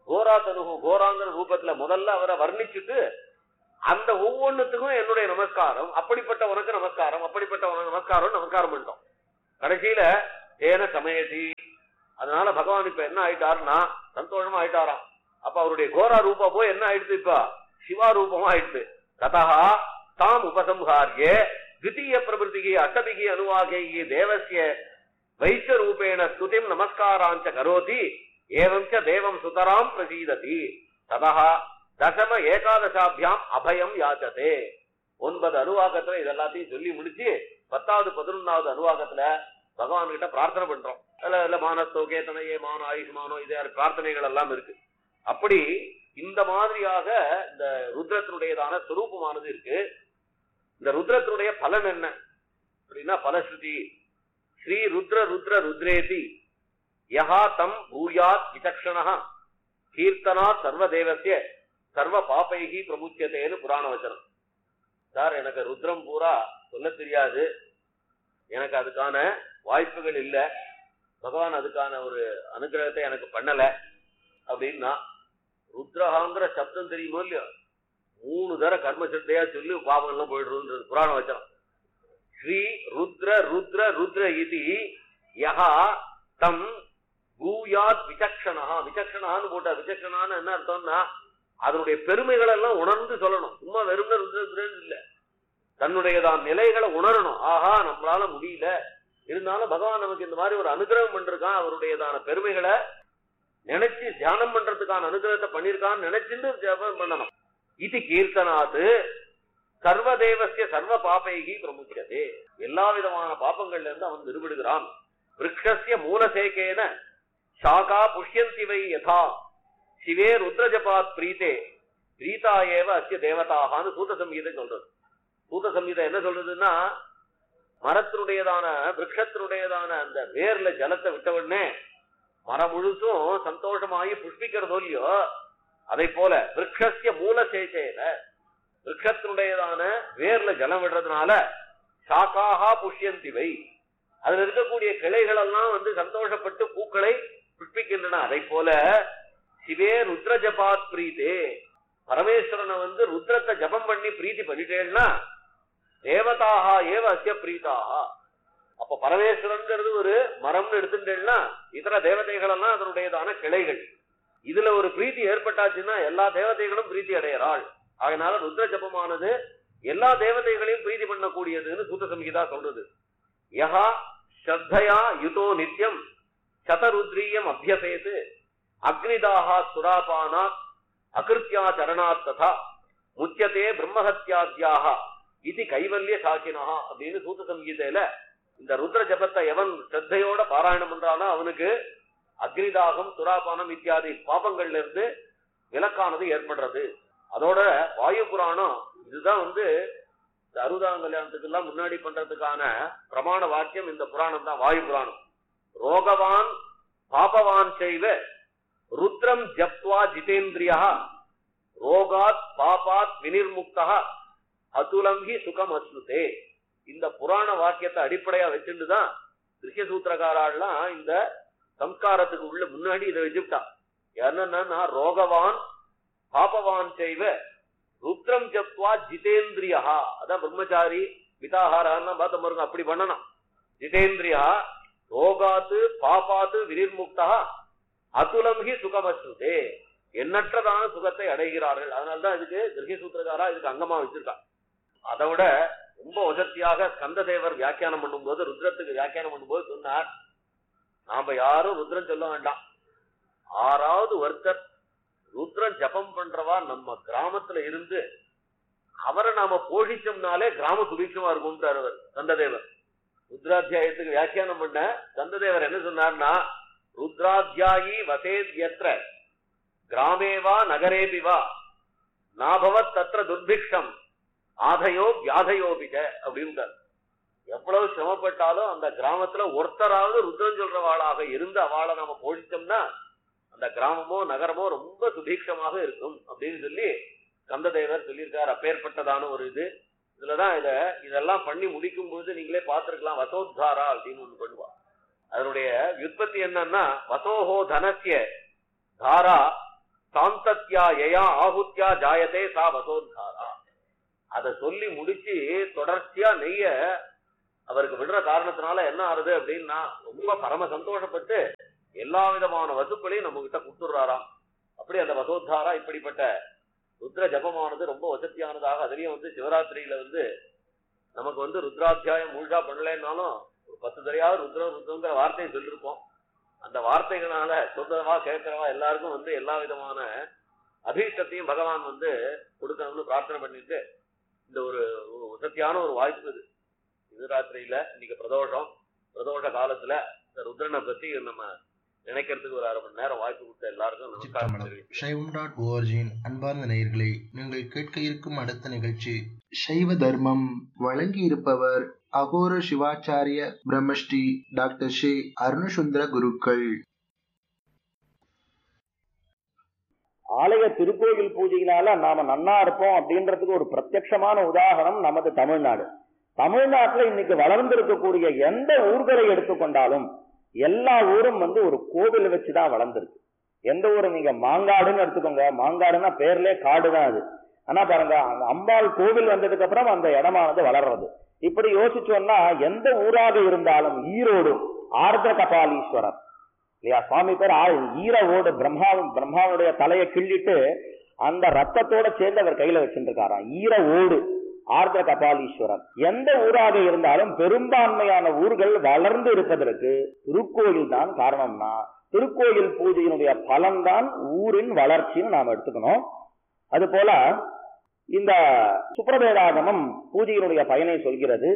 கோரா தனுகு கோராங்கிற ரூபத்துல முதல்ல அவரை வர்ணிச்சுட்டு அந்த ஒவ்வொன்னுத்துக்கும் என்னுடைய நமஸ்காரம் அப்படிப்பட்ட உனக்கு நமஸ்காரம் அப்படிப்பட்ட உனக்கு நமஸ்காரம் நமஸ்காரம் பண்ணிட்டோம் கடைசியில ஏன சமயதி அதனால பகவான் இப்ப என்ன ஆயிட்டாருன்னா சந்தோஷமா ஆயிட்டாராம் அப்ப அவருடைய கோரா ரூபா போய் என்ன ஆயிடுது இப்ப சிவா ரூபமா ஆயிடுது ததா தாம் உபசம்ஹாரிய द्वितीय प्रभृतिः अष्टभिः अनुवागैः देवस्य वैश्यरूपेण स्तुतिम् नमस्काराञ्च करोति एवं च देवं सुतरां प्रसीदति ततः தசம ஏகாதசாபியாம் அபயம் யாச்சதே ஒன்பது அனுவாகத்துல இதெல்லாத்தையும் சொல்லி முடிச்சு பத்தாவது பதினொன்னாவது அனுவாகத்துல பகவான் கிட்ட பிரார்த்தனை பண்றோம் அதுல இல்ல மானத்தோ கேத்தனையே மான ஆயுஷ்மானோ இதே பிரார்த்தனைகள் எல்லாம் இருக்கு அப்படி இந்த மாதிரியாக இந்த ருத்ரத்தினுடையதான சுரூபமானது இருக்கு இந்த ருத்ரத்தினுடைய பலன் என்ன அப்படின்னா பலஸ்ருதி ஸ்ரீ ருத்ர ருத்ர ருத்ரேதி யஹா தம் பூயாத் விசக்ஷணா கீர்த்தனாத் சர்வதேவசிய சர்வ பாப்பைகி பிரமுச்சியத்தேன்னு புராண வச்சனம் சார் எனக்கு ருத்ரம் பூரா சொல்ல தெரியாது எனக்கு அதுக்கான வாய்ப்புகள் இல்ல பகவான் அதுக்கான ஒரு அனுகிரகத்தை எனக்கு பண்ணல அப்படின்னா ருத்ரஹாங்கிற சப்தம் தெரியுமோ இல்லையோ மூணு தர கர்ம சித்தையா சொல்லி பாவம் எல்லாம் போயிடுறது புராண வச்சனம் ஸ்ரீ ருத்ர ருத்ர ருத்ர இது யஹா தம் பூயாத் விசக்ஷணா விசக்ஷணான்னு போட்டா விசக்ஷணான்னு என்ன அர்த்தம்னா அதனுடைய பெருமைகள் எல்லாம் உணர்ந்து சொல்லணும் சும்மா வெறும் ருத்ர ருத்ரன்னு இல்ல தன்னுடையதான் நிலைகளை உணரணும் ஆஹா நம்மளால முடியல இருந்தாலும் பகவான் நமக்கு இந்த மாதிரி ஒரு அனுகிரகம் பண்ணிருக்கான் அவருடையதான பெருமைகளை நினைச்சு தியானம் பண்றதுக்கான அனுகிரகத்தை பண்ணிருக்கான்னு நினைச்சுட்டு ஜபம் பண்ணணும் இது கீர்த்தனாது சர்வதேவசிய சர்வ பாப்பைகி பிரமுச்சதே எல்லா விதமான பாப்பங்கள்ல இருந்து அவன் விடுபடுகிறான் விரக்ஷஸ்ய மூலசேகேன சாகா புஷ்யந்தி வை யதா சிவே ருத்ரஜபாத் பிரீத்தே பிரீதா ஏவ அஸ்ய தேவதாகான்னு சூத சம்ஹீதை சொல்றது சூத சம்ஹீதை என்ன சொல்றதுன்னா மரத்தினுடையதான விரக்ஷத்தினுடையதான அந்த வேர்ல ஜலத்தை விட்ட உடனே மரம் முழுசும் சந்தோஷமாகி புஷ்பிக்கிறதோ இல்லையோ அதை போல விரக்ஷஸ்ய மூலசேகேன விரக்ஷத்தினுடையதான வேர்ல ஜலம் விடுறதுனால சாக்காகா புஷ்யந்தி வை அதுல இருக்கக்கூடிய கிளைகள் எல்லாம் வந்து சந்தோஷப்பட்டு பூக்களை புஷ்பிக்கின்றன அதை போல சிவே ருத்ர ஜபாத் பிரீதே பரமேஸ்வரனை வந்து ருத்ரத்தை ஜபம் பண்ணி பிரீத்தி பண்ணிட்டேன்னா தேவதாகா ஏவ அஸ்ய பிரீதாகா அப்ப பரமேஸ்வரன்ங்கிறது ஒரு மரம்னு எடுத்துட்டேன்னா இதர தேவதைகள் எல்லாம் அதனுடையதான கிளைகள் இதுல ஒரு பிரீத்தி ஏற்பட்டாச்சுன்னா எல்லா தேவதைகளும் பிரீத்தி அடையறாள் அதனால ருத்ர ஜபமானது எல்லா தேவதைகளையும் பிரீதி பண்ணக்கூடியதுன்னு சூத்த சம்ஹிதா சொல்றது யஹா ஸ்ரத்தையா யுதோ நித்யம் சதருத்ரீயம் அபியசேத்து அக்னிதாகா சுராபானாத் அகிருத்தியா சரணாத் ததா முக்கியத்தே பிரம்மஹத்யாத்யாக இது கைவல்ய சாக்கினா அப்படின்னு சூத்த சம்ஹிதையில இந்த ருத்ர ஜபத்தை எவன் ஸ்ரத்தையோட பாராயணம் பண்றானோ அவனுக்கு அக்னிதாகம் சுராபானம் இத்தியாதி பாபங்கள்ல இருந்து விலக்கானது ஏற்படுறது அதோட வாயு புராணம் இதுதான் வந்து இந்த அறுபதாம் கல்யாணத்துக்கு எல்லாம் முன்னாடி பண்றதுக்கான பிரமாண வாக்கியம் இந்த புராணம் தான் வாயு புராணம் ரோகவான் பாபவான் செய்வ ருத்ரம் ஜப்துவா ஜிதேந்திரியா ரோகாத் பாபாத் வினிர்முக்தா அதுலம் ஹி சுகம் அஸ்னுதே இந்த புராண வாக்கியத்தை அடிப்படையா வச்சுட்டு தான் திருஷ்ய சூத்திரக்காரெல்லாம் இந்த சம்ஸ்காரத்துக்கு உள்ள முன்னாடி இதை வச்சுட்டா என்னன்னா ரோகவான் பாபவான் செய்வ ருத்ரம் ஜப்துவா ஜிதேந்திரியா அதான் பிரம்மச்சாரி விதாகாரான்னு பார்த்த பாருங்க அப்படி பண்ணணும் ஜிதேந்திரியா ரோகாத்து பாபாத்து வினிர்முக்தா அதுலம் ஹி சுகமஸ்ருதே எண்ணற்றதான சுகத்தை அடைகிறார்கள் அதனால்தான் இதுக்கு கிரகிய சூத்திரக்காரா இதுக்கு அங்கமா வச்சிருக்கா அதை விட ரொம்ப வசத்தியாக ஸ்கந்ததேவர் வியாக்கியானம் பண்ணும்போது ருத்ரத்துக்கு வியாக்கியானம் பண்ணும்போது சொன்னார் நாம யாரும் ருத்ரன் சொல்ல வேண்டாம் ஆறாவது ஒருத்தர் ருத்ரன் ஜபம் பண்றவா நம்ம கிராமத்துல இருந்து அவரை நாம போஷிச்சோம்னாலே கிராம சுபீட்சமா இருக்கும்ன்றார் அவர் கந்ததேவர் ருத்ராத்தியாயத்துக்கு வியாக்கியானம் பண்ண கந்ததேவர் என்ன சொன்னார்னா ருத்ராத்தியாயி வசேத்யத்ர கிராமேவா நகரேபிவா நாபவத் தத்ர துர்பிக்ஷம் ஆதையோ வியாதையோபிக அப்படின்றார் எவ்வளவு சிரமப்பட்டாலும் அந்த கிராமத்துல ஒருத்தராவது ருத்ரன் சொல்றவாளாக இருந்து அவளை நாம போஷிச்சோம்னா அந்த கிராமமோ நகரமோ ரொம்ப சுபீட்சமாக இருக்கும் அப்படின்னு சொல்லி கந்ததேவர் சொல்லியிருக்கார் அப்பேற்பட்டதான ஒரு இது இதுலதான் இத இதெல்லாம் பண்ணி முடிக்கும் பொழுது நீங்களே பார்த்திருக்கலாம் வசோத்தாரா அப்படின்னு ஒண்ணு பண்ணுவா அதனுடைய வியுற்பத்தி என்னன்னா வசோஹோ தனசிய தாரா சாந்தத்யா யயா ஆகுத்யா ஜாயதே சா வசோத்காரா அதை சொல்லி முடிச்சு தொடர்ச்சியா நெய்ய அவருக்கு விடுற காரணத்தினால என்ன ஆறுது அப்படின்னா ரொம்ப பரம சந்தோஷப்பட்டு எல்லா விதமான வசுக்களையும் நம்ம கிட்ட கொடுத்துடுறாராம் அப்படி அந்த வசோத்தாரா இப்படிப்பட்ட ருத்ர ஜபமானது ரொம்ப வசதியானதாக அதுலயும் வந்து சிவராத்திரியில வந்து நமக்கு வந்து ருத்ராத்தியாயம் முழுசா பண்ணலைன்னாலும் ஒரு பத்து தடையாவது ருத்ர ருத்ரங்கிற வார்த்தையை சொல்லியிருப்போம் அந்த வார்த்தைகளால சொல்றவா கேட்கிறவா எல்லாருக்கும் வந்து எல்லா விதமான அபீஷ்டத்தையும் பகவான் வந்து கொடுக்கணும்னு பிரார்த்தனை பண்ணிட்டு இந்த ஒரு ஒரு வசதியான ஒரு வாய்ப்பு இது சிவராத்திரியில இன்னைக்கு பிரதோஷம் பிரதோஷ காலத்துல இந்த ருத்ரனை பத்தி நம்ம நினைக்கிறதுக்கு ஒரு அரை மணி நேரம் வாய்ப்பு கொடுத்த எல்லாருக்கும் நமஸ்காரம் சிற்றம்பலம் தெரிவிக்கிறேன். சைவம் டாட் ஓஆர்ஜியின் அன்பார்ந்த நேயர்களே நீங்கள் கேட்க இருக்கும் அடுத்த நிகழ்ச்சி சைவ தர்மம் வழங்கியிருப்பவர் அகோர சிவாச்சாரிய பிரம்மஸ்ரீ டாக்டர் ஷே அருணசுந்தர குருக்கள் ஆலய திருக்கோயில் பூஜையினால நாம நன்னா இருப்போம் அப்படின்றதுக்கு ஒரு பிரத்யட்சமான உதாரணம் நமது தமிழ்நாடு தமிழ்நாட்டுல இன்னைக்கு வளர்ந்திருக்கக்கூடிய எந்த ஊர்களை எடுத்துக்கொண்டாலும் எல்லா ஊரும் வந்து ஒரு கோவில் வச்சுதான் வளர்ந்துருக்கு எந்த ஊரு நீங்க மாங்காடுன்னு எடுத்துக்கோங்க மாங்காடுன்னா பேர்லயே காடு தான் அது ஆனா பாருங்க அங்க அம்பாள் கோவில் வந்ததுக்கு அப்புறம் அந்த இடமானது வளர்றது இப்படி யோசிச்சோம்னா எந்த ஊராக இருந்தாலும் ஈரோடு ஆர்திர கபாலீஸ்வரர் இல்லையா சுவாமி பேர் ஆ- ஈர ஓடு பிரம்மா பிரம்மாவுடைய தலையை கிள்ளிட்டு அந்த ரத்தத்தோட சேர்ந்து அவர் கையில வச்சுருக்காராம் ஈர ஓடு ஆர்திர கபாலீஸ்வரர் எந்த ஊராக இருந்தாலும் பெரும்பான்மையான ஊர்கள் வளர்ந்து இருப்பதற்கு திருக்கோயில் தான் காரணம்னா திருக்கோயில் பூஜையினுடைய பலன்தான் ஊரின் வளர்ச்சின்னு நாம் எடுத்துக்கணும் அது போல இந்த சுப்பிரபேதாகமம் பூஜையினுடைய பயனை சொல்கிறது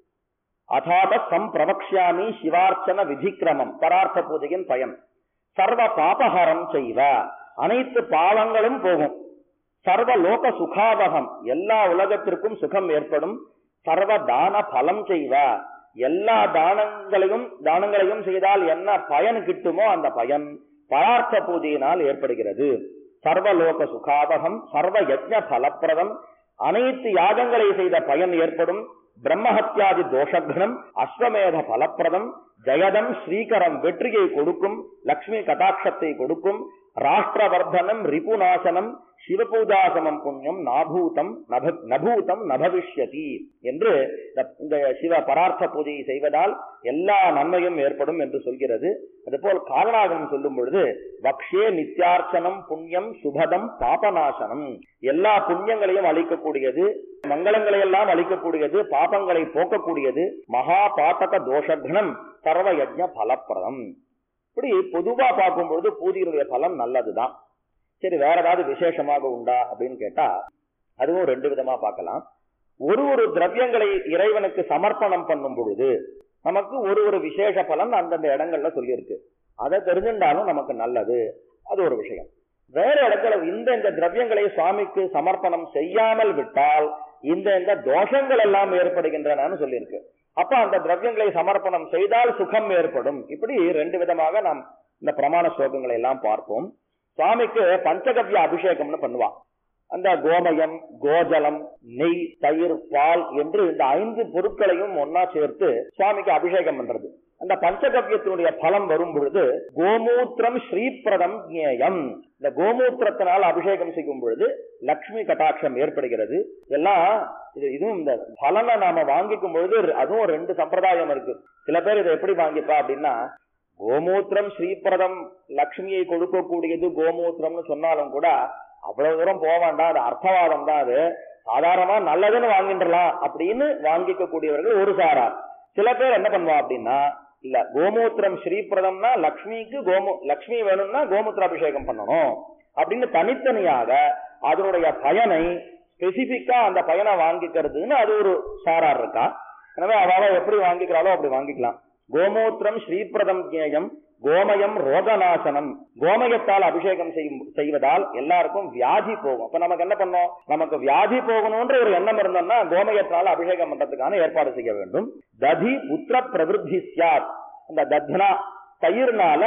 அதாத சம் பிரவக்ஷாமி சிவார்ச்சன விதிக்கிரமம் பரார்த்த பூஜையின் பயன் சர்வ பாபஹரம் செய்வ அனைத்து பாவங்களும் போகும் சர்வ லோக சுகாவகம் எல்லா உலகத்திற்கும் சுகம் ஏற்படும் சர்வ தான பலம் செய்வ எல்லா தானங்களையும் தானங்களையும் செய்தால் என்ன பயன் கிட்டுமோ அந்த பயன் பரார்த்த பூஜையினால் ஏற்படுகிறது சர்வலோக சுகாவகம் சர்வ யஜ்ஞ பலப்பிரதம் அனைத்து யாகங்களை செய்த பயன் ஏற்படும் பிரம்மஹத்யாதி தோஷக்னம் அஸ்வமேத பலப்பிரதம் ஜெயதம் ஸ்ரீகரம் வெற்றியை கொடுக்கும் லக்ஷ்மி கடாட்சத்தை கொடுக்கும் ராஷ்டிரவர்தனம் ரிபுநாசனம் சிவபூஜாசமம் புண்ணியம் நாபூதம் நப நபூதம் நபவிஷ்யதி என்று இந்த- இந்த சிவ பரார்த்த பூஜையை செய்வதால் எல்லா நன்மையும் ஏற்படும் என்று சொல்கிறது அதுபோல் காரணாகம் சொல்லும் பொழுது வக்ஷே நித்யார்ச்சனம் புண்ணியம் சுபதம் பாபநாசனம் எல்லா புண்ணியங்களையும் அளிக்கக்கூடியது மங்களங்களை எல்லாம் அளிக்கக்கூடியது பாபங்களை போக்கக்கூடியது மகா பாத்தக தோஷக்னம் சர்வ யஜ்ஞ பலப்பிரதம் இப்படி பொதுவா பார்க்கும்பொழுது பூஜையினுடைய பலன் நல்லதுதான் சரி வேற ஏதாவது விசேஷமாக உண்டா அப்படின்னு கேட்டா அதுவும் ரெண்டு விதமா பார்க்கலாம் ஒரு ஒரு திரவியங்களை இறைவனுக்கு சமர்ப்பணம் பண்ணும் பொழுது நமக்கு ஒரு ஒரு விசேஷ பலன் அந்தந்த இடங்கள்ல சொல்லியிருக்கு அதை தெரிஞ்சிருந்தாலும் நமக்கு நல்லது அது ஒரு விஷயம் வேற இடத்துல இந்த இந்த திரவியங்களை சுவாமிக்கு சமர்ப்பணம் செய்யாமல் விட்டால் இந்த இந்த தோஷங்கள் எல்லாம் ஏற்படுகின்றனன்னு சொல்லியிருக்கு அப்ப அந்த திரவியங்களை சமர்ப்பணம் செய்தால் சுகம் ஏற்படும் இப்படி ரெண்டு விதமாக நாம் இந்த பிரமாண ஸ்லோகங்களை எல்லாம் பார்ப்போம் சுவாமிக்கு பஞ்சகவ்ய அபிஷேகம்னு பண்ணுவான் அந்த கோமயம் கோஜலம் நெய் தயிர் பால் என்று இந்த ஐந்து பொருட்களையும் ஒன்னா சேர்த்து சுவாமிக்கு அபிஷேகம் பண்றது அந்த பஞ்சகவ்யத்தினுடைய பலம் வரும் பொழுது கோமூத்திரம் ஸ்ரீபிரதம் ஞேயம் இந்த கோமூத்திரத்தினால் அபிஷேகம் செய்யும் பொழுது லக்ஷ்மி கட்டாட்சம் ஏற்படுகிறது எல்லாம் இது இதுவும் இந்த பலனை நாம வாங்கிக்கும் பொழுது அதுவும் ரெண்டு சம்பிரதாயம் இருக்கு சில பேர் இதை எப்படி வாங்கிப்பா அப்படின்னா கோமூத்திரம் ஸ்ரீபிரதம் லக்ஷ்மியை கொடுக்கக்கூடியது கோமூத்திரம்னு சொன்னாலும் கூட அவ்வளவு தூரம் போக வேண்டாம் அது அர்த்தவாதம் தான் அது சாதாரணமா நல்லதுன்னு வாங்கின்றலாம் அப்படின்னு வாங்கிக்க கூடியவர்கள் ஒரு சாரார் சில பேர் என்ன பண்ணுவா அப்படின்னா இல்ல கோமூத்திரம் ஸ்ரீபிரதம்னா லக்ஷ்மிக்கு கோமு லக்ஷ்மி வேணும்னா கோமூத்திர அபிஷேகம் பண்ணணும் அப்படின்னு தனித்தனியாக அதனுடைய பயனை ஸ்பெசிபிக்கா அந்த பயனை வாங்கிக்கிறதுன்னு அது ஒரு சாரார் இருக்கா எனவே அவ எப்படி வாங்கிக்கிறாளோ அப்படி வாங்கிக்கலாம் கோமூத்திரம் ஸ்ரீபிரதம் ஜேயம் கோமயம் ரோகநாசனம் கோமயத்தால் அபிஷேகம் செய்யும் செய்வதால் எல்லாருக்கும் வியாதி போகும் அப்ப நமக்கு என்ன பண்ணோம் நமக்கு வியாதி போகணும்ன்ற ஒரு எண்ணம் இருந்தோம்னா கோமயத்தால் அபிஷேகம் பண்றதுக்கான ஏற்பாடு செய்ய வேண்டும் ததி புத்திர பிரவிருத்தி சியாத் அந்த தத்னா தயிர்னால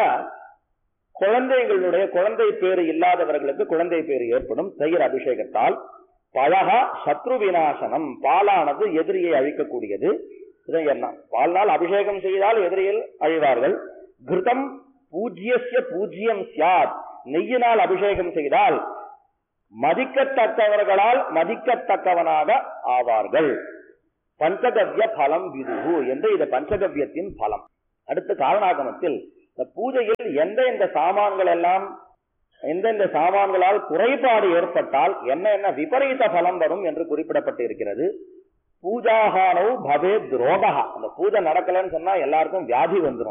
குழந்தைகளுடைய குழந்தை பேரு இல்லாதவர்களுக்கு குழந்தை பேரு ஏற்படும் தயிர் அபிஷேகத்தால் பழகா சத்ரு விநாசனம் பாலானது எதிரியை அழிக்கக்கூடியது இதை என்ன பால்னால் அபிஷேகம் செய்தால் எதிரியில் அழிவார்கள் கிருதம் பூஜ்யஸ்ய பூஜ்யம் சியாத் நெய்யினால் அபிஷேகம் செய்தால் மதிக்கத்தக்கவர்களால் மதிக்கத்தக்கவனாக ஆவார்கள் பஞ்சகவ்ய பலம் விதுகு என்று இது பஞ்சகவ்யத்தின் பலம் அடுத்து காரணாகமத்தில் இந்த பூஜையில் எந்த எந்த சாமான்கள் எல்லாம் எந்தெந்த சாமான்களால் குறைபாடு ஏற்பட்டால் என்ன என்ன விபரீத பலம் வரும் என்று குறிப்பிடப்பட்டு இருக்கிறது பூஜாகானோ பவே துரோகா அந்த பூஜை நடக்கலன்னு சொன்னா எல்லாருக்கும் வியாதி வந்துடும்